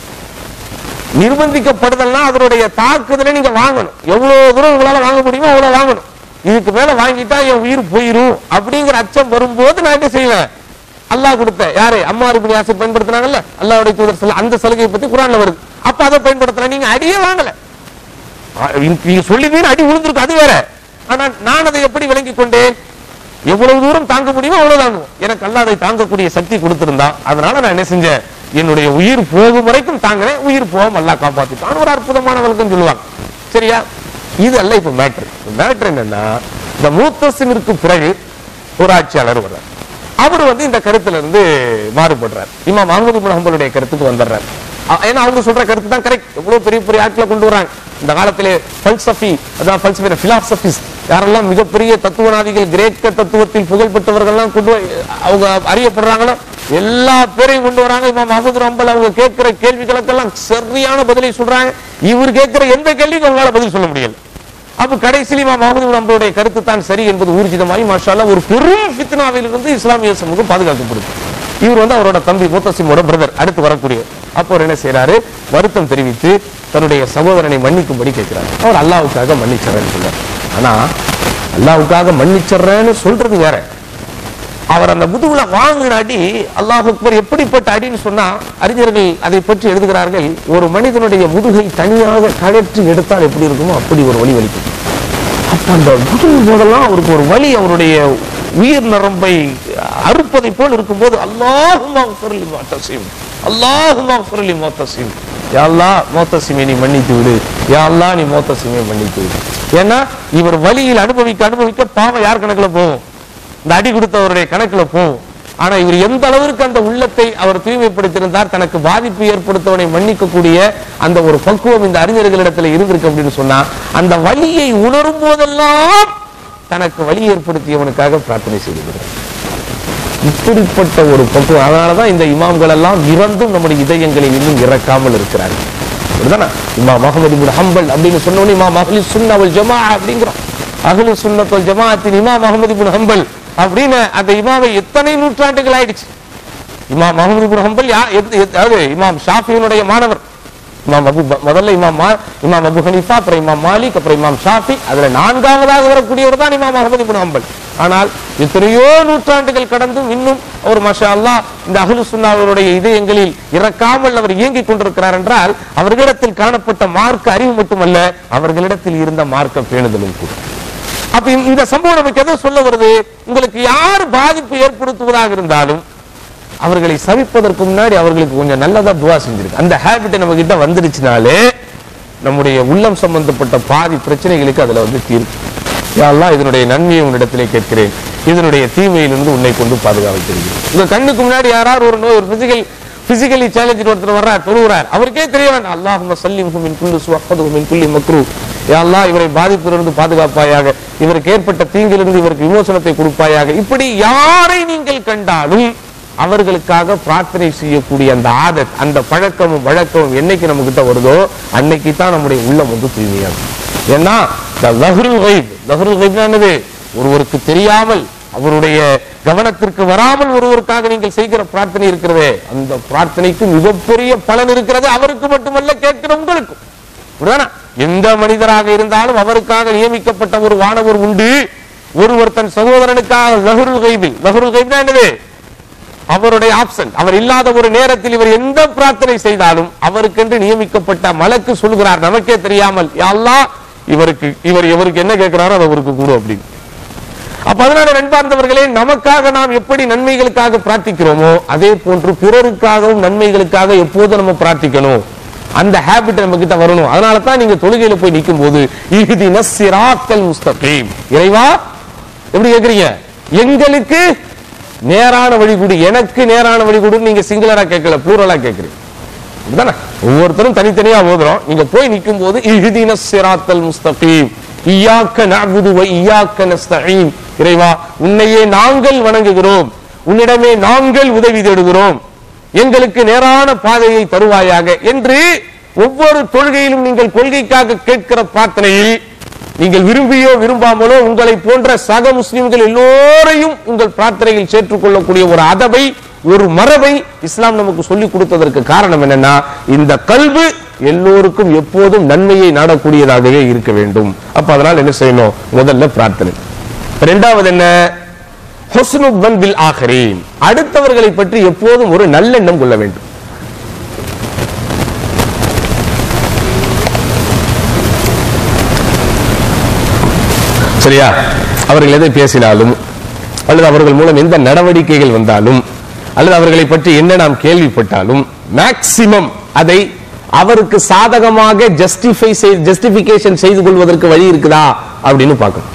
நிர்பந்திக்கப்படுதல்னா அதனுடைய தாக்குதலை நீங்க வாங்கணும் எவ்வளவு தூரம் உங்களால வாங்க முடியுமோ அவ்வளவு வாங்கணும் இதுக்கு மேல வாங்கிட்டா என் உயிர் போயிரும் அப்படிங்கிற அச்சம் வரும்போது நான் என்ன செய்வேன் அல்லாஹ் கொடுத்த யாரு அம்மா இப்படி ஆசை பயன்படுத்தினாங்கல்ல அல்லாஹ்வுடைய தூதர் சொல்ல அந்த சலுகையை பத்தி குரான்ல வருது அப்ப அதை பயன்படுத்தலாம் நீங்க அடியே வாங்கல ஆ, நீங்க சொல்லிதீங்க அடி விழுந்திருக்கு அது வேற ஆனா நான் அதை எப்படி விளங்கி கொண்டேன் எவ்வளவு தூரம் தாங்க முடியுமோ அவ்வளவு தாங்கும் எனக்கு அல்லாஹ் அதை தாங்கக்கூடிய சக்தி கொடுத்திருந்தான் அதனால நான் என்ன செஞ்சேன் என்னுடைய உயிர் போகும் வரைக்கும் தாங்கினேன் உயிர் போகாம அல்லாஹ் காப்பாத்திட்டான் ஒரு அற்புதமான விளக்கம் சொல்லுவாங்க சரியா இது அல்ல இப்ப மேட்ரு மேட்ரு என்னன்னா இந்த மூத்தசிமிற்கு பிறகு ஒரு ஆட்சியாளர் வர்றார் அவர் வந்து இந்த கருத்துல இருந்து மாறுபடுறார் இமாம் அஹமது இப்னு ஹம்பலுடைய கருத்துக்கு வந்துடுறார் அ- ஏன்னா அவங்க சொல்ற கருத்து தான் கரெக்ட் எவ்வளவு பெரிய பெரிய ஆட்களை கொண்டு வராங்க இந்த காலத்திலே பல்சஃபி அதான் பல்சஃபி பிலாசபிஸ் யாரெல்லாம் மிகப்பெரிய தத்துவவாதிகள் கிரேக்க தத்துவத்தில் புகழ் பெற்றவர்கள்லாம் கொண்டு வ- அவங்க அறியப்படுறாங்களோ எல்லா பேரையும் கொண்டு வராங்க இமாம் அஹமது ஹம்பல் அவங்க கேட்கிற கேள்விகளுக்கெல்லாம் சரியான பதிலை சொல்றாங்க இவர் கேட்கிற எந்த கேள்விக்கும் அவங்களால பதில் சொல்ல முடியல அப்ப கடைசியில் இமாம் முகமது நம்மளுடைய கருத்து தான் சரி என்பது ஊர்ஜிதமாகி மாஷால்லா ஒரு பெரும் ஃபித்னாவில் இருந்து இஸ்லாமிய சமூகம் பாதுகாக்கப்படுது இவர் வந்து அவரோட தம்பி முத்தசிமோட பிரதர் அடுத்து வரக்கூடிய அப்போ அவர் என்ன செய்யறாரு வருத்தம் தெரிவித்து தன்னுடைய சகோதரனை மன்னிக்கும்படி கேட்கிறார் அவர் அல்லாவுக்காக மன்னிச்சறேன்னு சொல்றார் ஆனா அல்லாவுக்காக மன்னிச்சறேன்னு சொல்றது வேற அவர் அந்த முதுகுல வாங்கின அடி அல்லாஹ் அக்பர் எப்படிப்பட்ட அடின்னு சொன்னா அறிஞர்கள் அதை பற்றி எழுதுகிறார்கள் ஒரு மனிதனுடைய முதுகை தனியாக கழற்றி எடுத்தால் எப்படி இருக்குமோ அப்படி ஒரு வலி வலிக்கும் அப்ப அந்த முதுகு போதெல்லாம் அவருக்கு ஒரு வலி அவருடைய உயிர் நரம்பை அறுப்பதை போல் இருக்கும்போது அல்லாஹுமா பொருளி மோத்தசிம் அல்லாஹுமா பொருளி மோத்தசிம் யாழ்லா மோத்தசிமை நீ மன்னித்து விடு யாழ்லா நீ மோத்தசிமை மன்னித்து விடு ஏன்னா இவர் வலியில் அனுபவிக்க அனுபவிக்க பாவம் யார் கணக்குல போகும் இந்த அடி கொடுத்தவருடைய கணக்குல போகும் ஆனா இவர் எந்த அளவிற்கு அந்த உள்ளத்தை அவர் தூய்மைப்படுத்தியிருந்தார் தனக்கு பாதிப்பு ஏற்படுத்தவனை மன்னிக்கக்கூடிய அந்த ஒரு பக்குவம் இந்த அறிஞர்களிடத்துல இருந்திருக்கு அப்படின்னு சொன்னா அந்த வலியை உணரும் போதெல்லாம் தனக்கு வலி ஏற்படுத்தியவனுக்காக பிரார்த்தனை செய்துகிறார் இப்படிப்பட்ட ஒரு பக்குவம் அதனாலதான் இந்த இமாம்கள் எல்லாம் இறந்தும் நம்முடைய இதயங்களில் இன்னும் இறக்காமல் இருக்கிறார்கள் அப்படிதானே இமாம் அகமது இப்னு ஹம்பல் அப்படின்னு சொன்னோன்னு இமாம் அஹ்லி சுன்னா வல் ஜமா அப்படிங்கிறோம் அஹ்லி சுன்னத்துல் ஜமாஅத்தின் இமாம் அகமது இப்னு ஹம்பல் அப்படின்னு அந்த இமாமை எத்தனை நூற்றாண்டுகள் ஆயிடுச்சு இமாம் அஹமது இப்னு ஹம்பல் யா எத்- எத்- அதாவது இமாம் ஷாஃபியினுடைய மாணவர் இமாம் அபு ப- முதல்ல இமாம் மா இமாம் அபு ஹனீஃபா அப்புறம் இமாம் மாலிக் அப்புறம் இமாம் ஷாஃபி அதுல நான்காவதாக வரக்கூடியவர் தான் இமாம் அஹமது இப்னு ஹம்பல் ஆனால் எத்தனையோ நூற்றாண்டுகள் கடந்தும் இன்னும் அவர் மஷா அல்லாஹ் இந்த அஹ்லு சுன்னாவருடைய இதயங்களில் இறக்காமல் அவர் இயங்கிக் கொண்டிருக்கிறார் என்றால் அவர்களிடத்தில் காணப்பட்ட மார்க்க அறிவு மட்டுமல்ல அவர்களிடத்தில் இருந்த மார்க்க பேணுதலும் கூட அப்ப இந்த- இந்த சம்பவம் நமக்கு எதை சொல்ல வருது உங்களுக்கு யார் பாதிப்பு ஏற்படுத்துவதாக இருந்தாலும் அவர்களை சவிப்பதற்கு முன்னாடி அவர்களுக்கு கொஞ்சம் நல்லதா துவா செஞ்சிருக்கு அந்த ஹேபிட் நம்ம கிட்ட வந்துருச்சுனாலே நம்முடைய உள்ளம் சம்பந்தப்பட்ட பாதி பிரச்சனைகளுக்கு அதுல வந்து தீர்வு யா அல்லாஹ் இதனுடைய நன்மையை உன்னிடத்திலே கேட்கிறேன் இதனுடைய தீமையிலிருந்து உன்னை கொண்டு பாதுகாத்திருக்கிறேன் உங்க கண்ணுக்கு முன்னாடி யாராவது ஒரு நோய் ஒரு பிசிக்கல் பிசிக்கலி சேலஞ்சு ஒருத்தர் வர்றார் தொழுகிறார் அவருக்கே தெரிய வேண்டாம் அல்லாஹும் சல்லிம் மின் குல்லு சுவஹது மின் குல்லி மக்ரு யா அல்லாஹ் இவரை பாதிப்பிலிருந்து பாதுகாப்பாயாக இவருக்கு ஏற்பட்ட தீங்கிலிருந்து இவருக்கு விமோசனத்தை கொடுப்பாயாக இப்படி யாரை நீங்கள் கண்டாலும் அவர்களுக்காக பிரார்த்தனை செய்யக்கூடிய அந்த ஆதத் அந்த பழக்கமும் வழக்கமும் என்னைக்கு நம்ம கிட்ட வருதோ அன்னைக்கு தான் நம்முடைய உள்ளம் வந்து தூய்மையாகும் ஏன்னா the ظهر الغيب லஹருல் கைப்னா என்னது ஒருவருக்கு தெரியாமல் அவருடைய கவனத்திற்கு வராமல் ஒருவருக்காக நீங்கள் செய்கிற பிரார்த்தனை இருக்கிறதே அந்த பிரார்த்தனைக்கு மிகப்பெரிய பலன் இருக்கிறது அவருக்கு மட்டுமல்ல கேட்கிற உங்களுக்கும் புரியுதானா? எந்த மனிதராக இருந்தாலும் அவருக்காக நியமிக்கப்பட்ட ஒரு வானவர் உண்டு ஒருவர் தன் சகோதரனுக்காக லஹருல் கைபில் லஹருல் கைப்னா என்னது அவருடைய ஆப்ஷன் அவர் இல்லாத ஒரு நேரத்தில் இவர் எந்த பிரார்த்தனை செய்தாலும் அவருக்கென்று நியமிக்கப்பட்ட மலக்கு சொல்கிறார் நமக்கே தெரியாமல் யா அல்லாஹ் இவருக்கு இவர் இவருக்கு என்ன கேட்கிறாரோ அதை அவருக்கு கூடும் அப்படின்னு அப்ப அதனால நண்பார்ந்தவர்களே நமக்காக நாம் எப்படி நன்மைகளுக்காக பிரார்த்திக்கிறோமோ அதே போன்று பிறருக்காகவும் நன்மைகளுக்காக எப்போதும் நம்ம பிரார்த்திக்கணும் அந்த ஹேபிட் நம்ம கிட்ட வரணும் அதனால தான் நீங்க தொழுகையில போய் நிற்கும் போது இஹ்தின சிராத்தல் முஸ்தகீம் இறைவா எப்படி கேக்குறீங்க எங்களுக்கு நேரான வழி கொடு எனக்கு நேரான வழி கொடுன்னு நீங்க சிங்குலரா கேட்கல ப்ளூரலா கேக்குறீங்க அப்படிதானே ஒவ்வொருத்தரும் தனித்தனியா ஓதுறோம் நீங்க போய் நிற்கும் போது இஹ்தின சிராத்தல் முஸ்தகீம் இய்யாக்க நஅபுது வ இய்யாக்க நஸ்தஈன் இறைவா உன்னையே நாங்கள் வணங்குகிறோம் உன்னிடமே நாங்கள் உதவி தேடுகிறோம் எங்களுக்கு நேரான பாதையை தருவாயாக என்று ஒவ்வொரு தொழுகையிலும் நீங்கள் கொள்கைக்காக கேட்கிற பிரார்த்தனையில் நீங்கள் விரும்பியோ விரும்பாமலோ உங்களை போன்ற சக முஸ்லிம்கள் எல்லோரையும் உங்கள் பிரார்த்தனையில் சேர்த்துக் கொள்ளக்கூடிய ஒரு அதபை ஒரு மரபை இஸ்லாம் நமக்கு சொல்லிக் கொடுத்ததற்கு காரணம் என்னன்னா இந்த கல்வு எல்லோருக்கும் எப்போதும் நன்மையை நாடக்கூடியதாகவே இருக்க வேண்டும் அப்ப அதனால் என்ன செய்யணும் முதல்ல பிரார்த்தனை இரண்டாவது என்ன ஹுஸ்னுப்பன் பில் ஆகரீன் அடுத்தவர்களை பற்றி எப்போதும் ஒரு நல்லெண்ணம் கொள்ள வேண்டும் சரியா அவர்கள் எதை பேசினாலும் அல்லது அவர்கள் மூலம் எந்த நடவடிக்கைகள் வந்தாலும் அல்லது அவர்களை பற்றி என்ன நாம் கேள்விப்பட்டாலும் மேக்சிமம் அதை அவருக்கு சாதகமாக ஜஸ்டிஃபை ஜஸ்டிபிகேஷன் செய்து கொள்வதற்கு வழி இருக்குதா அப்படின்னு பார்க்கணும்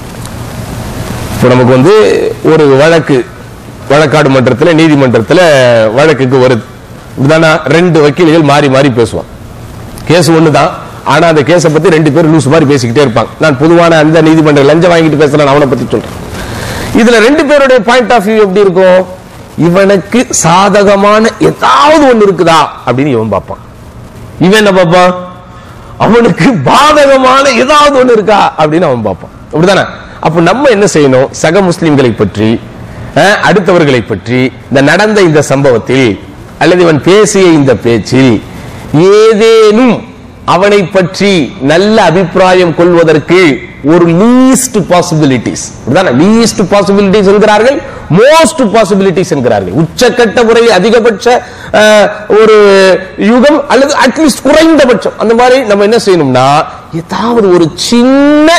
இப்போ நமக்கு வந்து ஒரு வழக்கு வழக்காடு மன்றத்தில் நீதிமன்றத்தில் வழக்குக்கு வருது இப்படிதானா ரெண்டு வக்கீல்கள் மாறி மாறி பேசுவான் கேஸ் ஒண்ணுதான் ஆனா அந்த கேஸை பத்தி ரெண்டு பேரும் லூஸ் மாதிரி பேசிக்கிட்டே இருப்பாங்க நான் பொதுவான அந்த நீதிமன்ற லஞ்சம் வாங்கிட்டு பேசுறேன் அவனை பத்தி சொல்றேன் இதுல ரெண்டு பேருடைய பாயிண்ட் ஆஃப் வியூ எப்படி இருக்கும் இவனுக்கு சாதகமான ஏதாவது ஒண்ணு இருக்குதா அப்படின்னு இவன் பார்ப்பான் இவன் என்ன பார்ப்பான் அவனுக்கு பாதகமான ஏதாவது ஒண்ணு இருக்கா அப்படின்னு அவன் பார்ப்பான் அப்படிதானே அப்ப நம்ம என்ன செய்யணும் சக முஸ்லிம்களை பற்றி அஹ், அடுத்தவர்களை பற்றி இந்த நடந்த இந்த சம்பவத்தில் அல்லது இவன் பேசிய இந்த பேச்சில் ஏதேனும் அவனை பற்றி நல்ல அபிப்பிராயம் கொள்வதற்கு ஒரு லீஸ்ட் பாசிபிலிட்டிஸ் லீஸ்ட் பாசிபிலிட்டிஸ் என்கிறார்கள் மோஸ்ட் பாசிபிலிட்டிஸ் என்கிறார்கள் உச்சக்கட்ட முறையில் அதிகபட்ச அஹ், ஒரு யுகம் அல்லது அட்லீஸ்ட் குறைந்தபட்சம் அந்த மாதிரி நம்ம என்ன செய்யணும்னா ஏதாவது ஒரு சின்ன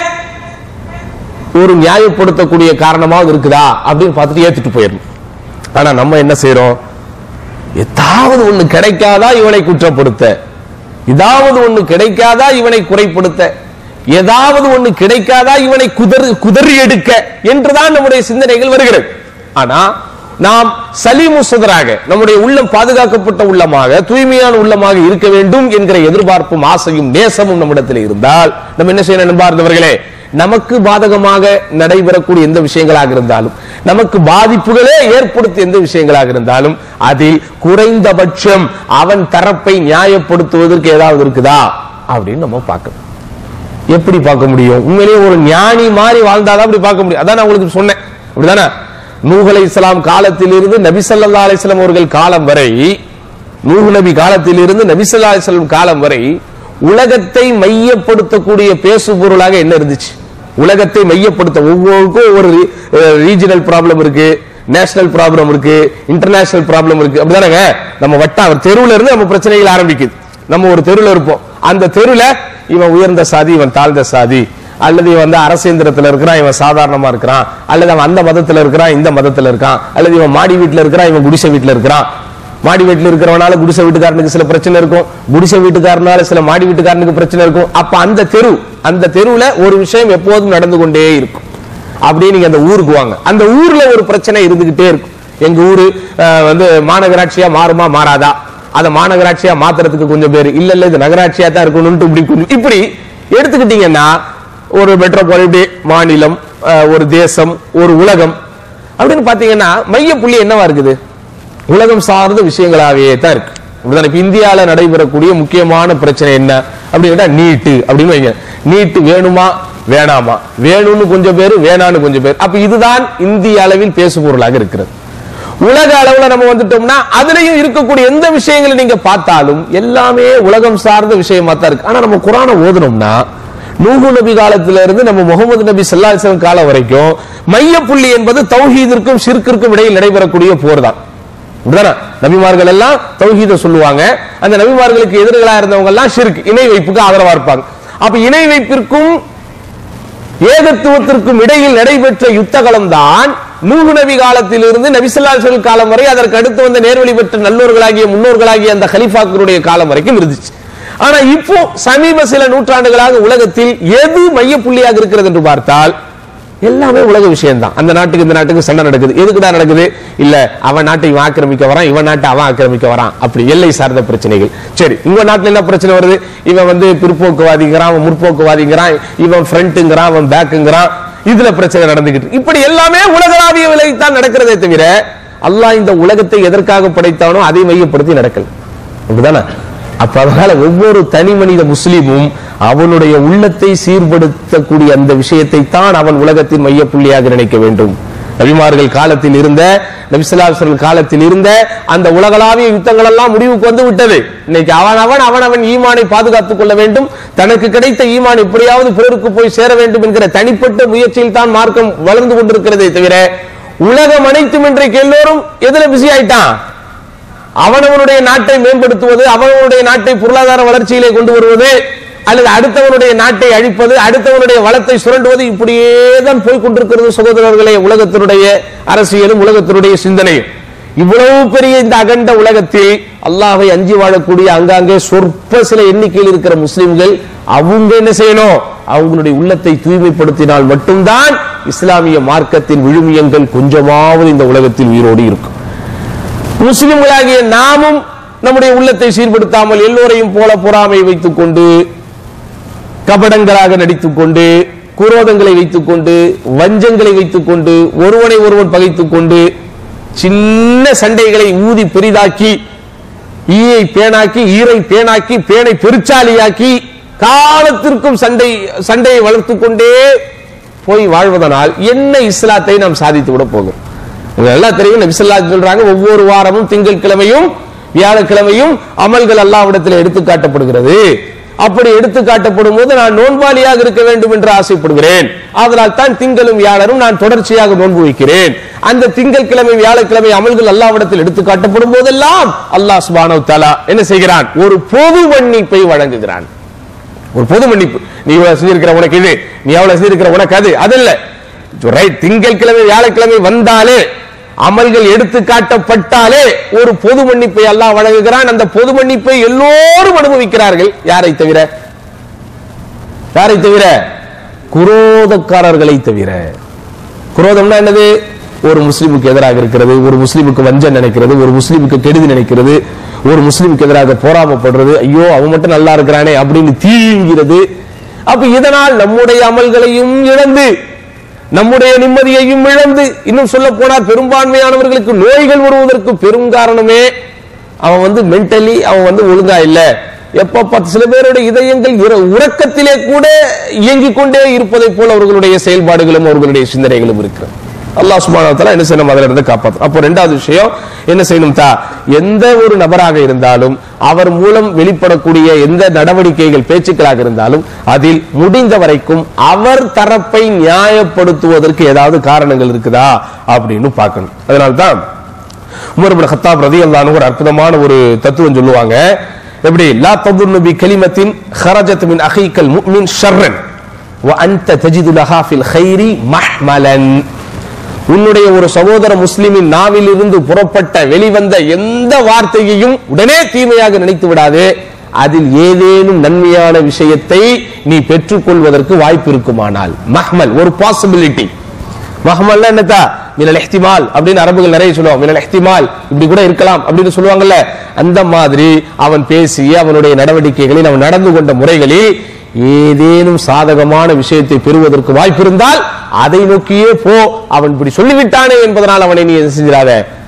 ஒரு நியாயப்படுத்தக்கூடிய காரணமாவது இருக்குதா அப்படின்னு பார்த்துட்டு ஏத்துட்டு போயிடணும் ஆனா நம்ம என்ன செய்யறோம் ஏதாவது ஒண்ணு கிடைக்காதா இவனை குற்றப்படுத்த ஏதாவது ஒண்ணு கிடைக்காதா இவனை குறைப்படுத்த ஏதாவது ஒண்ணு கிடைக்காதா இவனை குதறி குதறி எடுக்க என்றுதான் நம்முடைய சிந்தனைகள் வருகிறது ஆனா நாம் சலீமுசதராக நம்முடைய உள்ளம் பாதுகாக்கப்பட்ட உள்ளமாக தூய்மையான உள்ளமாக இருக்க வேண்டும் என்கிற எதிர்பார்ப்பும் ஆசையும் நேசமும் நம்மிடத்தில் இருந்தால் நம்ம என்ன செய்யணும் நண்பார்ந்தவர்களே நமக்கு பாதகமாக நடைபெறக்கூடிய எந்த விஷயங்களாக இருந்தாலும் நமக்கு பாதிப்புகளே ஏற்படுத்திய எந்த விஷயங்களாக இருந்தாலும் அதில் குறைந்தபட்சம் அவன் தரப்பை நியாயப்படுத்துவதற்கு ஏதாவது இருக்குதா அப்படின்னு நம்ம பார்க்கணும் எப்படி பார்க்க முடியும் உண்மையிலேயே ஒரு ஞானி மாதிரி வாழ்ந்தாதான் அப்படி பார்க்க முடியும் அதான் நான் உங்களுக்கு சொன்னேன் அப்படிதானே நூஹ் அலைஹிஸ்ஸலாம் காலத்திலிருந்து நபி ஸல்லல்லாஹு அலைஹி வஸல்லம் அவர்கள் காலம் வரை நூஹ் நபி காலத்திலிருந்து நபி ஸல்லல்லாஹு அலைஹி வஸல்லம் காலம் வரை உலகத்தை மையப்படுத்தக்கூடிய பேசு பொருளாக என்ன இருந்துச்சு உலகத்தை மையப்படுத்த ஒவ்வொருக்கும் ஒரு ரீஜனல் ப்ராப்ளம் இருக்கு நேஷனல் ப்ராப்ளம் இருக்கு இன்டர்நேஷனல் ப்ராப்ளம் இருக்கு அப்படிதானங்க நம்ம வட்டா ஒரு தெருவுல இருந்து நம்ம பிரச்சனைகள் ஆரம்பிக்குது நம்ம ஒரு தெருவுல இருப்போம் அந்த தெருவுல இவன் உயர்ந்த சாதி இவன் தாழ்ந்த சாதி அல்லது இவன் வந்து அரசேந்திரத்துல இருக்கிறான் இவன் சாதாரணமா இருக்கிறான் அல்லது அவன் அந்த மதத்துல இருக்கிறான் இந்த மதத்துல இருக்கான் அல்லது இவன் மாடி வீட்டுல இருக்கிறான் இவன் குடிசை வீட்டுல இருக்கிறான் மாடி வீட்டுல இருக்கிறவனால குடிசை வீட்டுக்காரனுக்கு சில பிரச்சனை இருக்கும் குடிசை வீட்டுக்காரனால சில மாடி வீட்டுக்காரனுக்கு பிரச்சனை இருக்கும் அப்ப அந்த தெரு அந்த தெருவுல ஒரு விஷயம் எப்போதும் நடந்து கொண்டே இருக்கும் அப்படியே நீங்க அந்த ஊருக்கு வாங்க அந்த ஊர்ல ஒரு பிரச்சனை இருந்துகிட்டே இருக்கும் எங்க ஊரு அஹ், வந்து மாநகராட்சியா மாறுமா மாறாதா அதை மாநகராட்சியா மாத்துறதுக்கு கொஞ்சம் பேர் இல்ல இல்ல இது நகராட்சியா தான் இருக்கணும்னு இப்படி கொஞ்சம் இப்படி எடுத்துக்கிட்டீங்கன்னா ஒரு மெட்ரோபாலிட்டி மாநிலம் அஹ், ஒரு தேசம் ஒரு உலகம் அப்படின்னு பாத்தீங்கன்னா மைய புள்ளி என்னவா இருக்குது உலகம் சார்ந்த விஷயங்களாகவே தான் இருக்கு இப்படிதான் இப்ப இந்தியால நடைபெறக்கூடிய முக்கியமான பிரச்சனை என்ன அப்படின்னு கேட்டா நீட்டு அப்படின்னு வைங்க நீட்டு வேணுமா வேணாமா வேணும்னு கொஞ்சம் பேர் வேணான்னு கொஞ்சம் பேர் அப்ப இதுதான் இந்திய அளவில் பேசு பொருளாக இருக்கிறது உலக அளவுல நம்ம வந்துட்டோம்னா அதுலயும் இருக்கக்கூடிய எந்த விஷயங்களை நீங்க பார்த்தாலும் எல்லாமே உலகம் சார்ந்த விஷயமா தான் இருக்கு ஆனா நம்ம குரானை ஓதுனோம்னா நூகு நபி காலத்துல இருந்து நம்ம முகமது நபி ஸல்லல்லாஹு அலைஹி வஸல்லம் காலம் வரைக்கும் மையப்புள்ளி என்பது தௌஹீதிற்கும் ஷிர்கிற்கும் இடையில் நடைபெறக்கூடிய போர் தான் இப்படிதானே? நபிமார்கள் எல்லாம் தௌஹீத சொல்லுவாங்க அந்த நபிமார்களுக்கு எதிர்களா இருந்தவங்க எல்லாம் ஷிர்க் இணை வைப்புக்கு ஆதரவா இருப்பாங்க அப்ப இணை வைப்பிற்கும் ஏகத்துவத்திற்கும் இடையில் நடைபெற்ற யுத்தகலம் தான் நூகு நபி காலத்தில் இருந்து நபிசல்லாசல் காலம் வரை அதற்கு அடுத்து வந்த நேர்வழி பெற்ற நல்லோர்களாகிய முன்னோர்களாகிய அந்த கலிஃபாக்களுடைய காலம் வரைக்கும் இருந்துச்சு ஆனா இப்போ சமீப சில நூற்றாண்டுகளாக உலகத்தில் எது மையப்புள்ளியாக இருக்கிறது என்று பார்த்தால் எல்லாமே உலக விஷயம் தான் அந்த நாட்டுக்கு இந்த நாட்டுக்கு சண்டை நடக்குது எதுக்குடா நடக்குது இல்ல அவன் நாட்டை இவன் ஆக்கிரமிக்க வரான் இவன் நாட்டை அவன் ஆக்கிரமிக்க வரான் அப்படி எல்லை சார்ந்த பிரச்சனைகள் சரி உங்க நாட்டுல என்ன பிரச்சனை வருது இவன் வந்து பிற்போக்குவாதிங்கிறான் அவன் முற்போக்குவாதிங்கிறான் இவன் ஃப்ரண்ட்டுங்கிறான் அவன் பேக்குங்கிறான் இதுல பிரச்சனை நடந்துகிட்டு இருக்கு. இப்படி எல்லாமே உலகளாவிய விலைக்கு தான் நடக்கிறதே தவிர அல்லாஹ் இந்த உலகத்தை எதற்காக படைத்தானோ அதை மையப்படுத்தி நடக்கல அப்படிதானே அப்ப அதனால ஒவ்வொரு தனி மனித முஸ்லீமும் அவனுடைய உள்ளத்தை சீர்படுத்தக்கூடிய அந்த விஷயத்தை தான் அவன் உலகத்தின் மையப்புள்ளியாக நினைக்க வேண்டும் நபிமார்கள் காலத்தில் இருந்த நபிசல்லாசர்கள் காலத்தில் இருந்த அந்த உலகளாவிய யுத்தங்கள் எல்லாம் முடிவுக்கு வந்து விட்டது இன்னைக்கு அவன் அவன் அவன் அவன் ஈமானை பாதுகாத்துக் கொள்ள வேண்டும் தனக்கு கிடைத்த ஈமான் எப்படியாவது பிறருக்கு போய் சேர வேண்டும் என்கிற தனிப்பட்ட முயற்சியில் தான் மார்க்கம் வளர்ந்து கொண்டிருக்கிறதே தவிர உலகம் அனைத்தும் இன்றைக்கு எல்லோரும் எதுல பிஸி ஆயிட்டான் அவனவனுடைய நாட்டை மேம்படுத்துவது அவனவனுடைய நாட்டை பொருளாதார வளர்ச்சியிலே கொண்டு வருவது அல்லது அடுத்தவனுடைய நாட்டை அழிப்பது அடுத்தவனுடைய வளத்தை சுரண்டுவது இப்படியே தான் போய் கொண்டிருக்கிறது சகோதரர்களே உலகத்தினுடைய அரசியலும் உலகத்தினுடைய சிந்தனையும் இவ்வளவு பெரிய இந்த அகண்ட உலகத்தில் அல்லாஹ்வை அஞ்சி வாழக்கூடிய அங்காங்கே சொற்ப சில எண்ணிக்கையில் இருக்கிற முஸ்லிம்கள் அவங்க என்ன செய்யணும் அவங்களுடைய உள்ளத்தை தூய்மைப்படுத்தினால் மட்டும்தான் இஸ்லாமிய மார்க்கத்தின் விழுமியங்கள் கொஞ்சமாவது இந்த உலகத்தில் உயிரோடு இருக்கும் முஸ்லிம்களாகிய நாமும் நம்முடைய உள்ளத்தை சீர்படுத்தாமல் எல்லோரையும் போல பொறாமை வைத்துக் கொண்டு கபடங்களாக நடித்துக் கொண்டு குரோதங்களை வைத்துக் கொண்டு வஞ்சங்களை வைத்துக் கொண்டு ஒருவனை ஒருவன் பகைத்துக் கொண்டு சின்ன சண்டைகளை ஊதி பெரிதாக்கி ஈயை பேனாக்கி ஈரை பேனாக்கி பேனை பெருச்சாலியாக்கி காலத்திற்கும் சண்டை சண்டையை வளர்த்துக் கொண்டே போய் வாழ்வதனால் என்ன இஸ்லாத்தை நாம் சாதித்து விட போகிறோம் உங்களுக்கு நல்லா தெரியும் நபி ஸல்லல்லாஹு அலைஹி சொல்றாங்க ஒவ்வொரு வாரமும் திங்கட்கிழமையும் வியாழக்கிழமையும் அமல்கள் அல்லாஹ்விடத்தில் எடுத்து காட்டப்படுகிறது அப்படி எடுத்து காட்டப்படும் போது நான் நோன்பாளியாக இருக்க வேண்டும் என்று ஆசைப்படுகிறேன் அதனால் தான் திங்களும் வியாழரும் நான் தொடர்ச்சியாக நோன்பு வைக்கிறேன் அந்த திங்கட்கிழமை வியாழக்கிழமை அமல்கள் அல்லாஹ்விடத்தில் எடுத்து காட்டப்படும் போதெல்லாம் அல்லாஹ் சுப்ஹானஹு தஆலா என்ன செய்கிறான் ஒரு பொது மன்னிப்பை வழங்குகிறான் ஒரு பொது மன்னிப்பு நீ இவ்வளவு செஞ்சிருக்கிற உனக்கு இது நீ எவ்வளவு செஞ்சிருக்கிற உனக்கு அது அது இல்ல ரைட் திங்கட்கிழமை வியாழக்கிழமை வந்தாலே அமல்கள் எடுத்து காட்டப்பட்டாலே ஒரு பொது மன்னிப்பை அல்லாஹ் வழங்குகிறான் அந்த பொது மன்னிப்பை எல்லோரும் அனுபவிக்கிறார்கள் யாரை தவிர யாரை தவிர குரோதக்காரர்களை தவிர குரோதம்னா என்னது ஒரு முஸ்லிமுக்கு எதிராக இருக்கிறது ஒரு முஸ்லிமுக்கு வஞ்சம் நினைக்கிறது ஒரு முஸ்லிமுக்கு கெடுதி நினைக்கிறது ஒரு முஸ்லிமுக்கு எதிராக போராமப்படுறது ஐயோ அவன் மட்டும் நல்லா இருக்கிறானே அப்படின்னு தீங்கிறது அப்ப இதனால் நம்முடைய அமல்களையும் இழந்து நம்முடைய நிம்மதியையும் இழந்து இன்னும் சொல்ல போனால் பெரும்பான்மையானவர்களுக்கு நோய்கள் வருவதற்கு பெரும் காரணமே அவன் வந்து மென்டலி அவன் வந்து ஒழுங்கா இல்ல எப்ப பத்து சில பேருடைய இதயங்கள் இர- உறக்கத்திலே கூட இயங்கிக் கொண்டே இருப்பதை போல அவர்களுடைய செயல்பாடுகளும் அவர்களுடைய சிந்தனைகளும் இருக்கிறது அல்லாஹ் சுப்ஹானஹு வ தஆலா என்ன செய்யணும் அதில் இருந்து காப்பாற்றும் அப்போ ரெண்டாவது விஷயம் என்ன செய்யணும் தா எந்த ஒரு நபராக இருந்தாலும் அவர் மூலம் வெளிப்படக்கூடிய எந்த நடவடிக்கைகள் பேச்சுக்களாக இருந்தாலும் அதில் முடிந்த வரைக்கும் அவர் தரப்பை நியாயப்படுத்துவதற்கு ஏதாவது காரணங்கள் இருக்குதா அப்படின்னு பார்க்கணும் அதனால்தான் உமர் இப்னு கத்தாப் ரலியல்லாஹு ஒரு அற்புதமான ஒரு தத்துவம் சொல்லுவாங்க எப்படி லா ததுன்னு பி கலிமத்தின் خرجت من اخيك المؤمن شرا وانت تجد لها في الخير محملا உன்னுடைய ஒரு சகோதர முஸ்லிமின் நாவில் இருந்து புறப்பட்ட வெளிவந்த எந்த வார்த்தையையும் உடனே தீமையாக நினைத்து விடாதே அதில் ஏதேனும் நன்மையான விஷயத்தை நீ பெற்றுக்கொள்வதற்கு வாய்ப்பு இருக்குமானால் மஹ்மல் ஒரு பாசிபிலிட்டி மஹமல்ல என்னத்தா மினல் இஹ்திமால் அப்படின்னு அரபுகள் நிறைய சொல்லுவாங்க மினல் இஹ்திமால் இப்படி கூட இருக்கலாம் அப்படின்னு சொல்லுவாங்கல்ல அந்த மாதிரி அவன் பேசி அவனுடைய நடவடிக்கைகளில் அவன் நடந்து கொண்ட முறைகளில் ஏதேனும் சாதகமான விஷயத்தை பெறுவதற்கு வாய்ப்பு இருந்தால் அதை நோக்கியே போ அவன் இப்படி சொல்லிவிட்டானே என்பதனால் அவனை நீ என்ன செஞ்சிடாத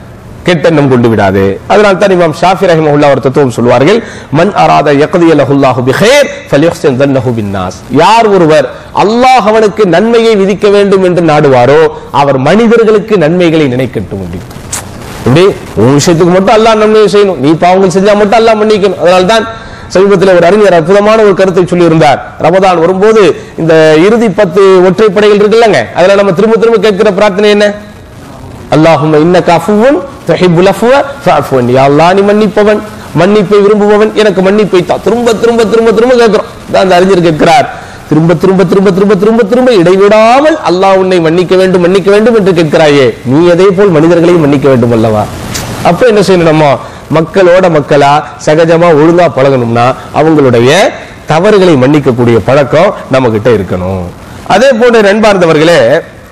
கெட்ட எண்ணம் கொண்டு விடாது அதனால தான் இமாம் ஷாஃபி ரஹிமஹுல்லா ஒரு தத்துவம் சொல்வார்கள் மன் அராத யக்திய லஹுல்லாஹு பிஹைர் ஃபல்யஹ்சன் தன்னஹு பின்னாஸ் யார் ஒருவர் அல்லாஹ் அவனுக்கு நன்மையை விதிக்க வேண்டும் என்று நாடுவாரோ அவர் மனிதர்களுக்கு நன்மைகளை நினைக்கட்டும் அப்படி இப்படி உன் விஷயத்துக்கு மட்டும் அல்லாஹ் நன்மையை செய்யணும் நீ பாவங்கள் செஞ்சா மட்டும் அல்லாஹ் மன்னிக்கணும் அதனால தான் சமீபத்தில் ஒரு அறிஞர் அற்புதமான ஒரு கருத்தை சொல்லி இருந்தார் ரமதான் வரும்போது இந்த இறுதி பத்து ஒற்றைப்படைகள் இருக்குல்லங்க அதுல நம்ம திரும்ப திரும்ப கேட்கிற பிரார்த்தனை என்ன அல்லாஹும்ம இன்னக அஃபுவன் துஹிப்புல் அஃப்வ ஃபஅஃபு அன்னி. யா அல்லாஹ் நீ மன்னிப்பவன் மன்னிப்பை விரும்புபவன் எனக்கு மன்னிப்பை தா திரும்ப திரும்ப திரும்ப திரும்ப கேட்கிறோம் தான் அந்த அறிஞர் கேட்கிறார் திரும்ப திரும்ப திரும்ப திரும்ப திரும்ப திரும்ப இடைவிடாமல் அல்லாஹ் உன்னை மன்னிக்க வேண்டும் மன்னிக்க வேண்டும் என்று கேட்கிறாயே நீ அதே போல் மனிதர்களையும் மன்னிக்க வேண்டும் அல்லவா அப்ப என்ன செய்யணும் நம்ம மக்களோட மக்களா சகஜமா ஒழுங்கா பழகணும்னா அவங்களுடைய தவறுகளை மன்னிக்கக்கூடிய பழக்கம் நம்ம கிட்ட இருக்கணும் அதே போன்ற நண்பார்ந்தவர்களே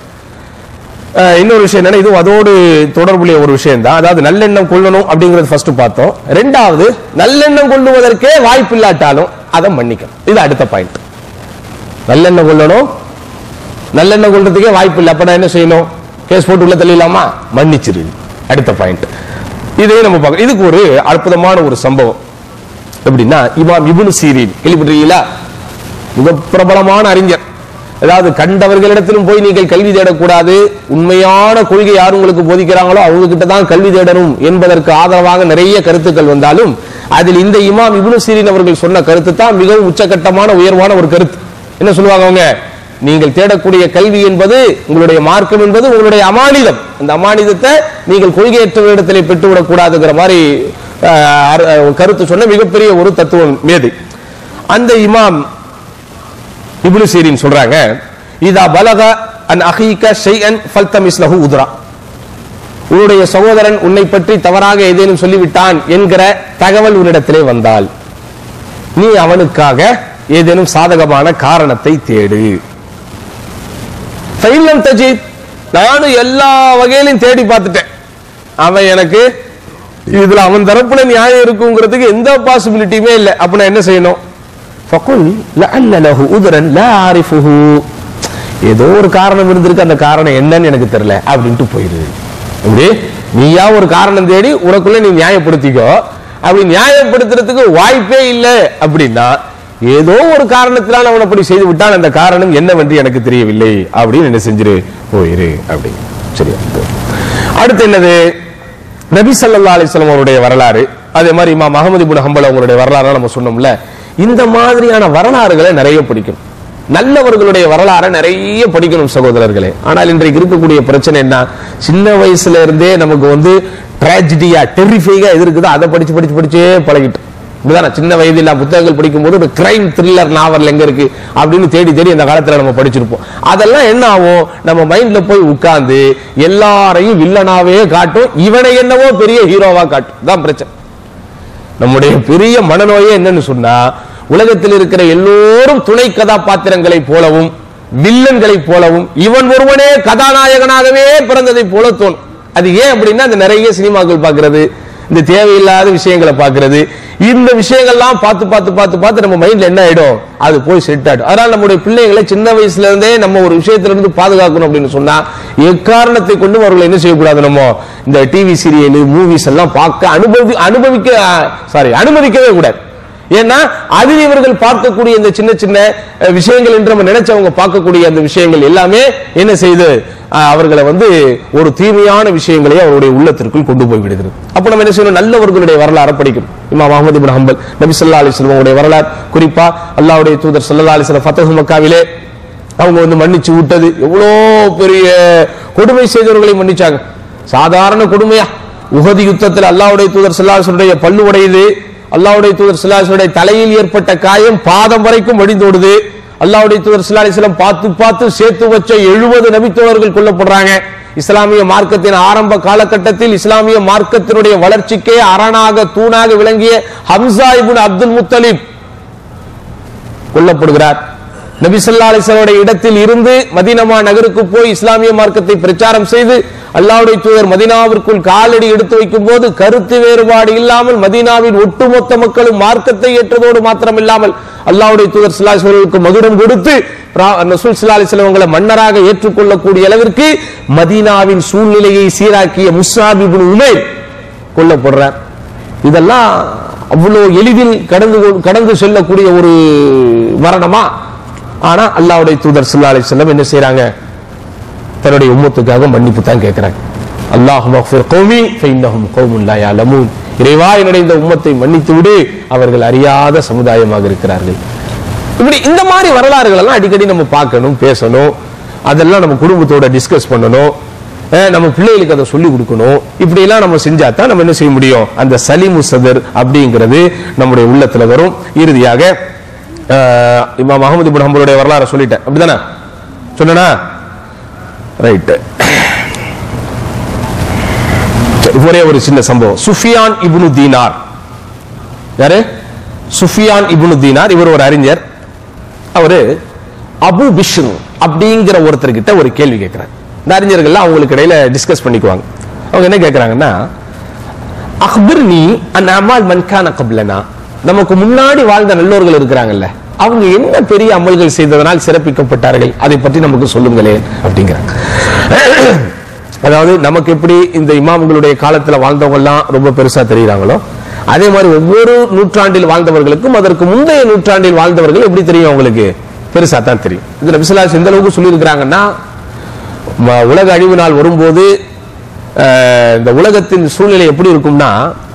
அஹ் இன்னொரு விஷயம் என்னன்னா இதுவும் அதோடு தொடர்புடைய ஒரு விஷயம் தான் அதாவது நல்லெண்ணம் கொள்ளணும் அப்படிங்கறது ஃபர்ஸ்ட் பார்த்தோம் ரெண்டாவது நல்லெண்ணம் கொள்ளுவதற்கே வாய்ப்பு இல்லாட்டாலும் அதை மன்னிக்கணும் இது அடுத்த பாயிண்ட் நல்லெண்ணம் கொள்ளணும் நல்லெண்ணம் கொள்றதுக்கே வாய்ப்பு இல்லை அப்ப நான் என்ன செய்யணும் கேஸ் போட்டு உள்ள தள்ளிடலாமா மன்னிச்சிரு அடுத்த பாயிண்ட் இதே நம்ம பார்க்கணும் இதுக்கு ஒரு அற்புதமான ஒரு சம்பவம் எப்படின்னா இமாம் இப்னு சீரின் கேள்விப்பட்டிருக்கீங்களா மிக பிரபலமான அறிஞர் அதாவது கண்டவர்களிடத்திலும் போய் நீங்கள் கல்வி தேடக்கூடாது உண்மையான கொள்கை யார் உங்களுக்கு போதிக்கிறாங்களோ அவங்க கிட்ட தான் கல்வி தேடணும் என்பதற்கு ஆதரவாக நிறைய கருத்துக்கள் வந்தாலும் அதில் இந்த இமாம் இப்னு சீரின் அவர்கள் சொன்ன கருத்து தான் மிகவும் உச்சகட்டமான உயர்வான ஒரு கருத்து என்ன சொல்லுவாங்க அவங்க நீங்கள் தேடக்கூடிய கல்வி என்பது உங்களுடைய மார்க்கம் என்பது உங்களுடைய அமானிதம் அந்த அமானிதத்தை நீங்கள் கொள்கையற்றவரிடத்திலே பெற்றுவிடக் கூடாதுங்கிற மாதிரி அஹ், அஹ், கருத்து சொன்ன மிகப்பெரிய ஒரு தத்துவம் மேதை அந்த இமாம் இப்னு சீரின் சொல்றாங்க இதா பலக அன் அஹீக ஷைஅன் ஃபல்தமிஸ் லஹு உத்ரா உன்னுடைய சகோதரன் உன்னை பற்றி தவறாக ஏதேனும் சொல்லிவிட்டான் என்கிற தகவல் உன்னிடத்திலே வந்தால் நீ அவனுக்காக ஏதேனும் சாதகமான காரணத்தை தேடு ஃபைலம் தஜித் நானும் எல்லா வகையிலும் தேடி பார்த்துட்டேன் அவன் எனக்கு இதுல அவன் தரப்புல நியாயம் இருக்குங்கிறதுக்கு எந்த பாசிபிலிட்டியுமே இல்லை அப்ப நான் என்ன செய்யணும் ஃபகுல் லஅல்ல லஹு உத்ரன் லா ஆரிஃபுஹு ஏதோ ஒரு காரணம் இருந்திருக்கு அந்த காரணம் என்னன்னு எனக்கு தெரியல அப்படின்ட்டு போயிரு அப்படி நீயா ஒரு காரணம் தேடி உனக்குள்ள நீ நியாயப்படுத்திக்கோ அப்படி நியாயப்படுத்துறதுக்கு வாய்ப்பே இல்லை அப்படின்னா ஏதோ ஒரு காரணத்தினால் அவன் அப்படி செய்து விட்டான் அந்த காரணம் என்னவென்று எனக்கு தெரியவில்லை அப்படின்னு என்ன செஞ்சிரு போயிரு அப்படி சரியா அடுத்து என்னது நபி ஸல்லல்லாஹு அலைஹி வஸல்லம் அவருடைய வரலாறு அதே மாதிரி இமாம் அகமது இப்னு ஹம்பல் அவங்களுடைய வரலாறு நம்ம சொன்னோம்ல இந்த மாதிரியான வரலாறுகளை நிறைய படிக்கணும் நல்லவர்களுடைய வரலாறை நிறைய படிக்கணும் சகோதரர்களே ஆனால் இன்றைக்கு இருக்கக்கூடிய பிரச்சனை என்ன சின்ன வயசுல இருந்தே நமக்கு வந்து ட்ராஜடியா டெரிஃபைகா எது இருக்குதோ அதை படிச்சு படிச்சு படிச்சே பழகிட்டோம் இப்படிதானே சின்ன வயதில் நான் புத்தகங்கள் படிக்கும் போது ஒரு கிரைம் த்ரில்லர் நாவல் எங்க இருக்கு அப்படின்னு தேடி தேடி அந்த காலத்துல நம்ம படிச்சிருப்போம் அதெல்லாம் என்ன ஆகும் நம்ம மைண்ட்ல போய் உட்கார்ந்து எல்லாரையும் வில்லனாவே காட்டும் இவனை என்னவோ பெரிய ஹீரோவா காட்டும் தான் பிரச்சனை நம்முடைய பெரிய மனநோயே என்னன்னு சொன்னா உலகத்தில் இருக்கிற எல்லோரும் துணை கதாபாத்திரங்களைப் போலவும் வில்லன்களைப் போலவும் இவன் ஒருவனே கதாநாயகனாகவே பிறந்ததை போல தோணும் அது ஏன் அப்படின்னா அந்த நிறைய சினிமாக்கள் பார்க்கிறது இந்த தேவையில்லாத விஷயங்களை பார்க்கிறது இந்த விஷயங்கள்லாம் பார்த்து பார்த்து பார்த்து பார்த்து நம்ம மைண்ட்ல என்ன ஆயிடும் அது போய் செட் ஆயிடும் அதனால நம்முடைய பிள்ளைகளை சின்ன வயசுல இருந்தே நம்ம ஒரு விஷயத்துல இருந்து பாதுகாக்கணும் அப்படின்னு சொன்னா எக்காரணத்தை கொண்டு அவர்களை என்ன செய்யக்கூடாது நம்ம இந்த டிவி சீரியல் மூவிஸ் எல்லாம் பார்க்க அனுபவி அனுபவிக்க சாரி அனுமதிக்கவே கூடாது ஏன்னா அதில் இவர்கள் பார்க்கக்கூடிய இந்த சின்ன சின்ன அஹ், விஷயங்கள் என்று நம்ம நினைச்சவங்க பார்க்கக்கூடிய அந்த விஷயங்கள் எல்லாமே என்ன செய்து அஹ், அவர்களை வந்து ஒரு தீமையான விஷயங்களை அவருடைய உள்ளத்திற்குள் கொண்டு போய் விடுகிறது அப்ப நம்ம என்ன செய்யணும் நல்லவர்களுடைய வரலாறு படிக்கணும் இமாம் அஹமது இப்னு ஹம்பல் நபி ஸல்லல்லாஹு அலைஹி வஸல்லம் உடைய வரலாறு குறிப்பா அல்லாஹ்வுடைய தூதர் ஸல்லல்லாஹு அலைஹி வஸல்லம் ஃபத்ஹு மக்காவிலே அவங்க வந்து மன்னிச்சு விட்டது எவ்வளோ பெரிய கொடுமை செய்தவர்களை மன்னிச்சாங்க சாதாரண கொடுமையா உகதி யுத்தத்தில் அல்லாஹ்வுடைய தூதர் ஸல்லல்லாஹு பல்லு உடையுது அல்லாஹ்வுடைய தூதர் ஸல்லல்லாஹு தலையில் ஏற்பட்ட காயம் பாதம் வரைக்கும் வடிந்தோடுது அல்லாஹ்வுடைய தூதர் ஸல்லல்லாஹு அலைஹி வஸல்லம் பார்த்து பார்த்து சேர்த்து வச்ச எழுபது நபித்தோழர்கள் கொல்லப்படுறாங்க இஸ்லாமிய மார்க்கத்தின் ஆரம்ப காலகட்டத்தில் இஸ்லாமிய மார்க்கத்தினுடைய வளர்ச்சிக்கே அரணாக தூணாக விளங்கிய ஹம்சா இப்னு அப்துல் முத்தலிப் கொல்லப்படுகிறார் நபி ஸல்லல்லாஹு அலைஹி வஸல்லம் இடத்தில் இருந்து மதீனமா நகருக்கு போய் இஸ்லாமிய மார்க்கத்தை பிரச்சாரம் செய்து அல்லாஹ்வுடைய தூதர் மதீனாவிற்குள் காலடி எடுத்து வைக்கும் போது கருத்து வேறுபாடு இல்லாமல் மதீனாவின் ஒட்டுமொத்த மக்களும் மார்க்கத்தை ஏற்றதோடு மாத்திரமில்லாமல் அல்லாஹ்வுடைய தூதர் ஸல்லல்லாஹு அலைஹி வஸல்லம் மதுரம் கொடுத்து ரா- ரசூல் ஸல்லல்லாஹு அலைஹி வஸல்லம் அவங்களை மன்னராக ஏற்றுக்கொள்ளக்கூடிய அளவிற்கு மதீனாவின் சூழ்நிலையை சீராக்கிய முஸ்ஆப் இப்னு உமைர் கொல்லப்படுறார் இதெல்லாம் அவ்வளவு எளிதில் கடந்து கொ- கடந்து செல்லக்கூடிய ஒரு மரணமா ஆனா அல்லாஹ்வுடைய தூதர் ஸல்லல்லாஹு அலைஹி வஸல்லம் என்ன செய்றாங்க தன்னுடைய உம்மத்துக்காக மன்னிப்பு தான் கேட்கிறாங்க அல்லாஹ் மஃபிர் கௌமி ஃபைன்னஹும் கௌமுன் லா யஅலமூன் இறைவா என்னுடைய இந்த உம்மத்தை மன்னித்து விடு அவர்கள் அறியாத சமுதாயமாக இருக்கிறார்கள் இப்படி இந்த மாதிரி வரலாறுகள் எல்லாம் அடிக்கடி நம்ம பார்க்கணும் பேசணும் அதெல்லாம் நம்ம குடும்பத்தோட டிஸ்கஸ் பண்ணணும் அஹ் நம்ம பிள்ளைகளுக்கு அதை சொல்லி கொடுக்கணும் இப்படி எல்லாம் நம்ம செஞ்சா தான் நம்ம என்ன செய்ய முடியும் அந்த சலிமு சதர் அப்படிங்கிறது நம்முடைய உள்ளத்துல வரும் இறுதியாக அஹ், இமாம் அகமது இப்னு ஹம்பலுடைய வரலாறு சொல்லிட்டேன் அப்படிதானே சொன்னனா ரைட் ஒரே ஒரு சின்ன சம்பவம் சுஃபியான் இப்னு தீனார் யாரு சுஃபியான் இப்னு தீனார் இவர் ஒரு அறிஞர் அவரு அபு பிஷ்ரு அப்படிங்கிற ஒருத்தர்கிட்ட ஒரு கேள்வி கேட்கிறார் இந்த அறிஞர்கள்லாம் அவங்களுக்கு இடையில டிஸ்கஸ் பண்ணிக்குவாங்க அவங்க என்ன கேட்கறாங்கன்னா அக்பிர்னி அன் அமால் மன்கான கப்லனா நமக்கு முன்னாடி வாழ்ந்த நல்லோர்கள் இருக்கிறாங்கல்ல அவங்க என்ன பெரிய அமல்கள் செய்ததனால் சிறப்பிக்கப்பட்டார்கள் அதை பற்றி நமக்கு சொல்லுங்களேன் அப்படிங்கிறாங்க அதாவது நமக்கு எப்படி இந்த இமாம்களுடைய காலத்துல வாழ்ந்தவங்க எல்லாம் ரொம்ப பெருசா தெரியுறாங்களோ அதே மாதிரி ஒவ்வொரு நூற்றாண்டில் வாழ்ந்தவர்களுக்கும் அதற்கு முந்தைய நூற்றாண்டில் வாழ்ந்தவர்கள் எப்படி தெரியும் அவங்களுக்கு பெருசா தான் தெரியும் இதுல விசலாஸ் எந்த அளவுக்கு சொல்லியிருக்கிறாங்கன்னா ம- உலக அழிவு நாள் வரும்போது அஹ், இந்த உலகத்தின் சூழ்நிலை எப்படி இருக்கும்னா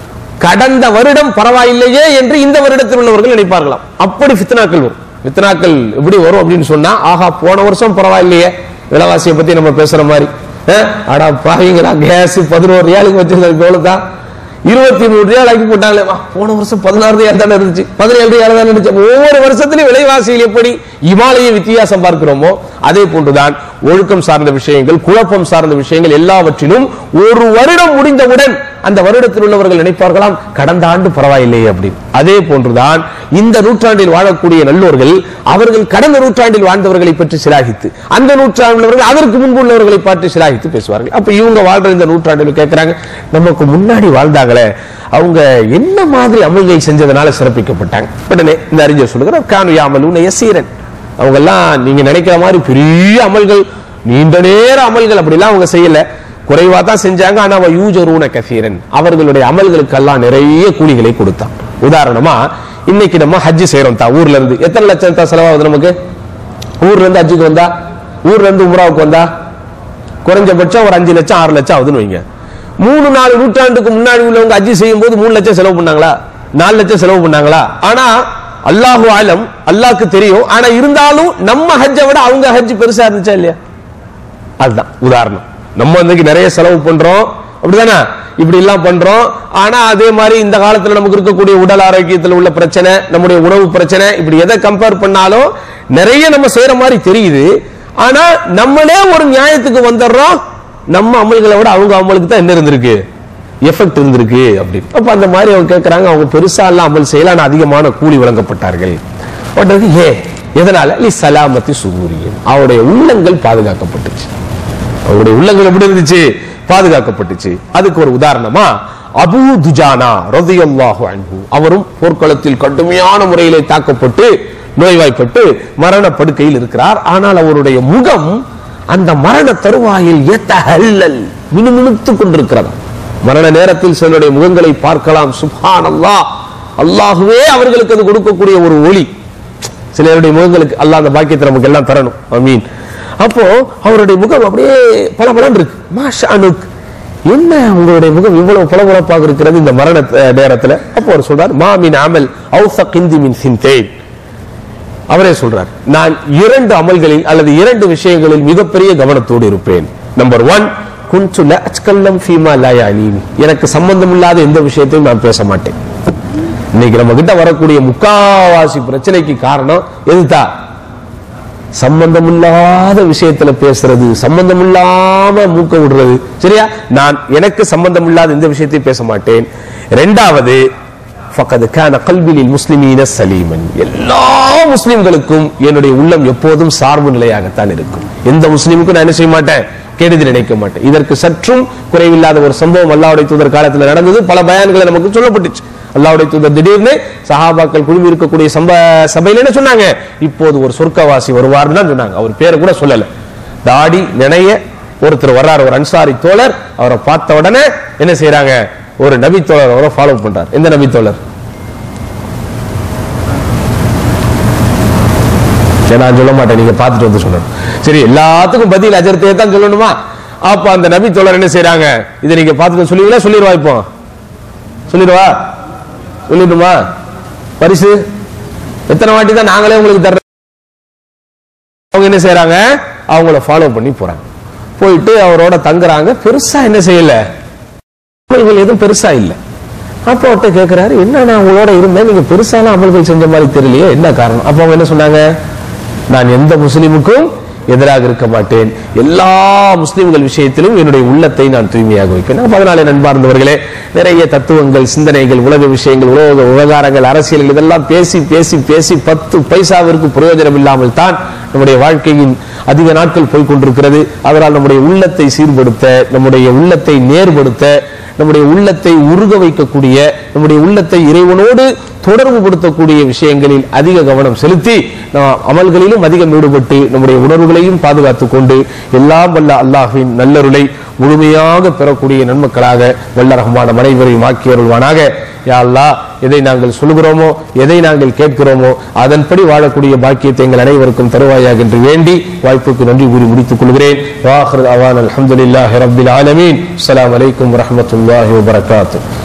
கடந்த வருடம் பரவாயில்லையே என்று இந்த வருடத்தில் உள்ளவர்கள் நினைப்பார்களாம் அப்படி ஃபித்னாக்கள் வரும் ஃபித்னாக்கள் எப்படி வரும் அப்படின்னு சொன்னா ஆஹா போன வருஷம் பரவாயில்லையே விலைவாசியை பத்தி நம்ம பேசுற மாதிரி அஹ், அடா பாவீங்களா கேஸ் பதினோரு ரியாலுக்கு வச்சிருந்தது எவ்வளவுதான் இருபத்தி மூணு ரியால் ஆக்கி போட்டாங்களே வா, போன வருஷம் பதினாறு ரியால் தானே இருந்துச்சு பதினேழு ரியால் தானே இருந்துச்சு அப்ப ஒவ்வொரு வருஷத்திலும் விலைவாசியில் எப்படி இமாலய வித்தியாசம் பார்க்கிறோமோ அதே போன்றுதான் ஒழுக்கம் சார்ந்த விஷயங்கள் குழப்பம் சார்ந்த விஷயங்கள் எல்லாவற்றிலும் ஒரு வருடம் முடிந்தவுடன் அந்த வருடத்தில் உள்ளவர்கள் நினைப்பார்களாம் கடந்த ஆண்டு பரவாயில்லையே அப்படின்னு அதே போன்றுதான் இந்த நூற்றாண்டில் வாழக்கூடிய நல்லோர்கள் அவர்கள் கடந்த நூற்றாண்டில் வாழ்ந்தவர்களை பற்றி சிலாகித்து அந்த நூற்றாண்டில் உள்ளவர்கள் அதற்கு முன்பு உள்ளவர்களை பற்றி சிலாகித்து பேசுவார்கள் அப்ப இவங்க வாழ்ற இந்த நூற்றாண்டில் கேட்கிறாங்க நமக்கு முன்னாடி வாழ்ந்தாங்களே அவங்க என்ன மாதிரி அமல்கள் செஞ்சதுனால சிறப்பிக்கப்பட்டாங்க உடனே இந்த அறிஞர் சொல்லுகிறார் கானு யாமலூன யசீரன் அவங்க எல்லாம் நீங்க நினைக்கிற மாதிரி பெரிய அமல்கள் நீண்ட நேர அமல்கள் அப்படிலாம் அவங்க செய்யல குறைவா தான் செஞ்சாங்க ஆனா அவ யூஜரூன கசீரன் அவர்களுடைய அமல்களுக்கெல்லாம் நிறைய கூலிகளை கொடுத்தான் உதாரணமா இன்னைக்கு நம்ம ஹஜ் செய்யறோம் தான் ஊர்ல இருந்து எத்தனை லட்சம் தான் செலவாகுது நமக்கு ஊர்ல இருந்து ஹஜ்ஜுக்கு வந்தா ஊர்ல இருந்து உம்ராவுக்கு வந்தா குறைஞ்சபட்சம் ஒரு அஞ்சு லட்சம் ஆறு லட்சம் ஆகுதுன்னு வைங்க மூணு நாலு நூற்றாண்டுக்கு முன்னாடி உள்ளவங்க ஹஜ்ஜி செய்யும் போது மூணு லட்சம் செலவு பண்ணாங்களா நாலு லட்சம் செலவு பண்ணாங்களா ஆனா அல்லாஹு ஆலம் அல்லாஹ்க்கு தெரியும் ஆனா இருந்தாலும் நம்ம ஹஜ்ஜை விட அவங்க ஹஜ் பெருசா இருந்துச்சா இல்லையா அதுதான் உதாரணம் நம்ம இன்னைக்கு நிறைய செலவு பண்றோம் அப்படிதானே இப்படி எல்லாம் பண்றோம் ஆனா அதே மாதிரி இந்த காலத்துல நமக்கு இருக்கக்கூடிய உடல் ஆரோக்கியத்துல உள்ள பிரச்சனை நம்முடைய உணவு பிரச்சனை இப்படி எதை கம்பேர் பண்ணாலும் நிறைய நம்ம செய்யற மாதிரி தெரியுது ஆனா நம்மளே ஒரு நியாயத்துக்கு வந்துடுறோம் நம்ம அமல்களை விட அவங்க அமலுக்கு தான் என்ன இருந்திருக்கு எஃபெக்ட் இருந்திருக்கு அப்படின்னு அப்ப அந்த மாதிரி அவங்க கேட்கறாங்க அவங்க பெருசா எல்லாம் அமல் செய்யல ஆனா அதிகமான கூலி வழங்கப்பட்டார்கள் உடனே ஏ எதனால லி சலாமத்தி சுகூரியம் அவருடைய உள்ளங்கள் பாதுகாக்கப்பட்டுச்சு அவருடைய உள்ளங்கள் எப்படி இருந்துச்சு பாதுகாக்கப்பட்டுச்சு அதுக்கு ஒரு உதாரணமா அபூ துஜானா ரதியல்லாஹு அன்ஹு அவரும் போர்க்களத்தில் கடுமையான முறையிலே தாக்கப்பட்டு நோய்வாய்ப்பட்டு மரண படுக்கையில் இருக்கிறார் ஆனால் அவருடைய முகம் அந்த மரண தருவாயில் எத்தஹல்லல் மினுமினுத்துக் கொண்டிருக்கிறது மரண நேரத்தில் சிலருடைய முகங்களை பார்க்கலாம் சுப்ஹான் அல்லாஹ் அல்லாஹுவே அவர்களுக்கு அது கொடுக்கக்கூடிய ஒரு ஒளி சிலருடைய முகங்களுக்கு அல்லாஹ் அந்த பாக்கியத்தை நமக்கு எல்லாம் தரணும் அமீன் அப்போ அவருடைய முகம் அப்படியே பளபளன்னு இருக்கு மாஷா அனுக் என்ன உங்களுடைய முகம் இவ்வளவு பளபளப்பாக இருக்கிறது இந்த மரண அஹ், நேரத்துல அப்போ அவர் சொல்றார் மாமின் அமல் அவுச கிந்தி மின் சிந்தேன் அவரே சொல்றார் நான் இரண்டு அமல்களில் அல்லது இரண்டு விஷயங்களில் மிகப்பெரிய கவனத்தோடு இருப்பேன் நம்பர் ஒன் குன்சு ல அச்கல்லம் ஃபீமா லா யானீனி எனக்கு சம்பந்தம் இல்லாத எந்த விஷயத்தையும் நான் பேச மாட்டேன் இன்னைக்கு நம்ம கிட்ட வரக்கூடிய முக்காவாசி பிரச்சனைக்கு காரணம் எதுதான் சம்பந்தம் இல்லாத விஷயத்துல பேசுறது சம்பந்தம் இல்லாம மூக்க விடுறது சரியா நான் எனக்கு சம்பந்தம் இல்லாத எந்த விஷயத்தையும் பேச மாட்டேன் ரெண்டாவது ஃபக்கது கான கல்விலில் முஸ்லிமீன சலீமன் எல்லா முஸ்லிம்களுக்கும் என்னுடைய உள்ளம் எப்போதும் சார்பு நிலையாகத்தான் இருக்கும் எந்த முஸ்லிமுக்கும் நான் என்ன செய்ய மாட்டேன் கெடுதி நினைக்க மாட்டேன் இதற்கு சற்றும் குறைவில்லாத ஒரு சம்பவம் அல்லாவுடைய தூதர் காலத்தில் நடந்தது பல பயான்களை நமக்கு சொல்லப்பட்டுச்சு அல்லாவுடைய தூதர் திடீர்னு சஹாபாக்கள் குழுமி இருக்கக்கூடிய சம்ப சபையில என்ன சொன்னாங்க இப்போது ஒரு சொர்க்கவாசி வருவார்னு தான் சொன்னாங்க அவர் பேரை கூட சொல்லல தாடி நினைய ஒருத்தர் வர்றார் ஒரு அன்சாரி தோழர் அவரை பார்த்த உடனே என்ன செய்யறாங்க ஒரு நபித்தோழர் அவரை ஃபாலோ பண்றார் எந்த நபித்தோழர் சரி, நான் சொல்ல மாட்டேன் நீங்க பார்த்துட்டு வந்து சொல்லணும் சரி எல்லாத்துக்கும் பதில் அஜர்த்தையே தான் சொல்லணுமா அப்ப அந்த நபி தோழர் என்ன செய்றாங்க இதை நீங்க பார்த்துட்டு சொல்லுவீங்களா சொல்லிடுவா இப்போ சொல்லிடுவா சொல்லிடுமா பரிசு எத்தனை வாட்டி தான் நாங்களே உங்களுக்கு தர்ற அவங்க என்ன செய்றாங்க அவங்கள ஃபாலோ பண்ணி போறாங்க போயிட்டு அவரோட தங்குறாங்க பெருசா என்ன செய்யல அமல்கள் எதுவும் பெருசா இல்ல அப்போ அவர்கிட்ட கேட்கிறாரு என்ன நான் உங்களோட இருந்தேன் நீங்க பெருசான அமல்கள் செஞ்ச மாதிரி தெரியலையே என்ன காரணம் அப்போ அவங்க என்ன சொன்னாங்க நான் எந்த முஸ்லிமுக்கும் எதிராக இருக்க மாட்டேன் எல்லா முஸ்லிம்கள் விஷயத்திலும் என்னுடைய உள்ளத்தை நான் தூய்மையாக வைப்பேன் அப்ப அதனாலே நண்பார்ந்தவர்களே நிறைய தத்துவங்கள் சிந்தனைகள் உலக விஷயங்கள் உலக விவகாரங்கள் அரசியல் இதெல்லாம் பேசி பேசி பேசி பத்து பைசாவிற்கு பிரயோஜனம் இல்லாமல் தான் நம்முடைய வாழ்க்கையின் அதிக நாட்கள் போய் கொண்டிருக்கிறது அதனால் நம்முடைய உள்ளத்தை சீர்படுத்த நம்முடைய உள்ளத்தை நேர்படுத்த நம்முடைய உள்ளத்தை உருக வைக்கக்கூடிய நம்முடைய உள்ளத்தை இறைவனோடு தொடர்பு படுத்தக்கூடிய விஷயங்களில் அதிக கவனம் செலுத்தி நாம் அமல்களிலும் அதிகம் ஈடுபட்டு நம்முடைய உணர்வுகளையும் பாதுகாத்துக் கொண்டு எல்லாம் வல்ல அல்லாஹ்வின் நல்லருளை முழுமையாக பெறக்கூடிய நன்மக்களாக வல்ல ரஹ்மான அனைவரையும் ஆக்கி அருள்வானாக யா அல்லாஹ் எதை நாங்கள் சொல்கிறோமோ எதை நாங்கள் கேட்கிறோமோ அதன்படி வாழக்கூடிய பாக்கியத்தை எங்கள் அனைவருக்கும் தருவாயாக என்று வேண்டி வாய்ப்புக்கு நன்றி கூறி முடித்துக் கொள்கிறேன் வாஹர் அவான் அல்ஹம்துலில்லாஹி ரப்பில் ஆலமீன் அஸ்ஸலாமு அலைக்கும் வரஹ்மத்துல்லாஹி வபரகாத்துஹு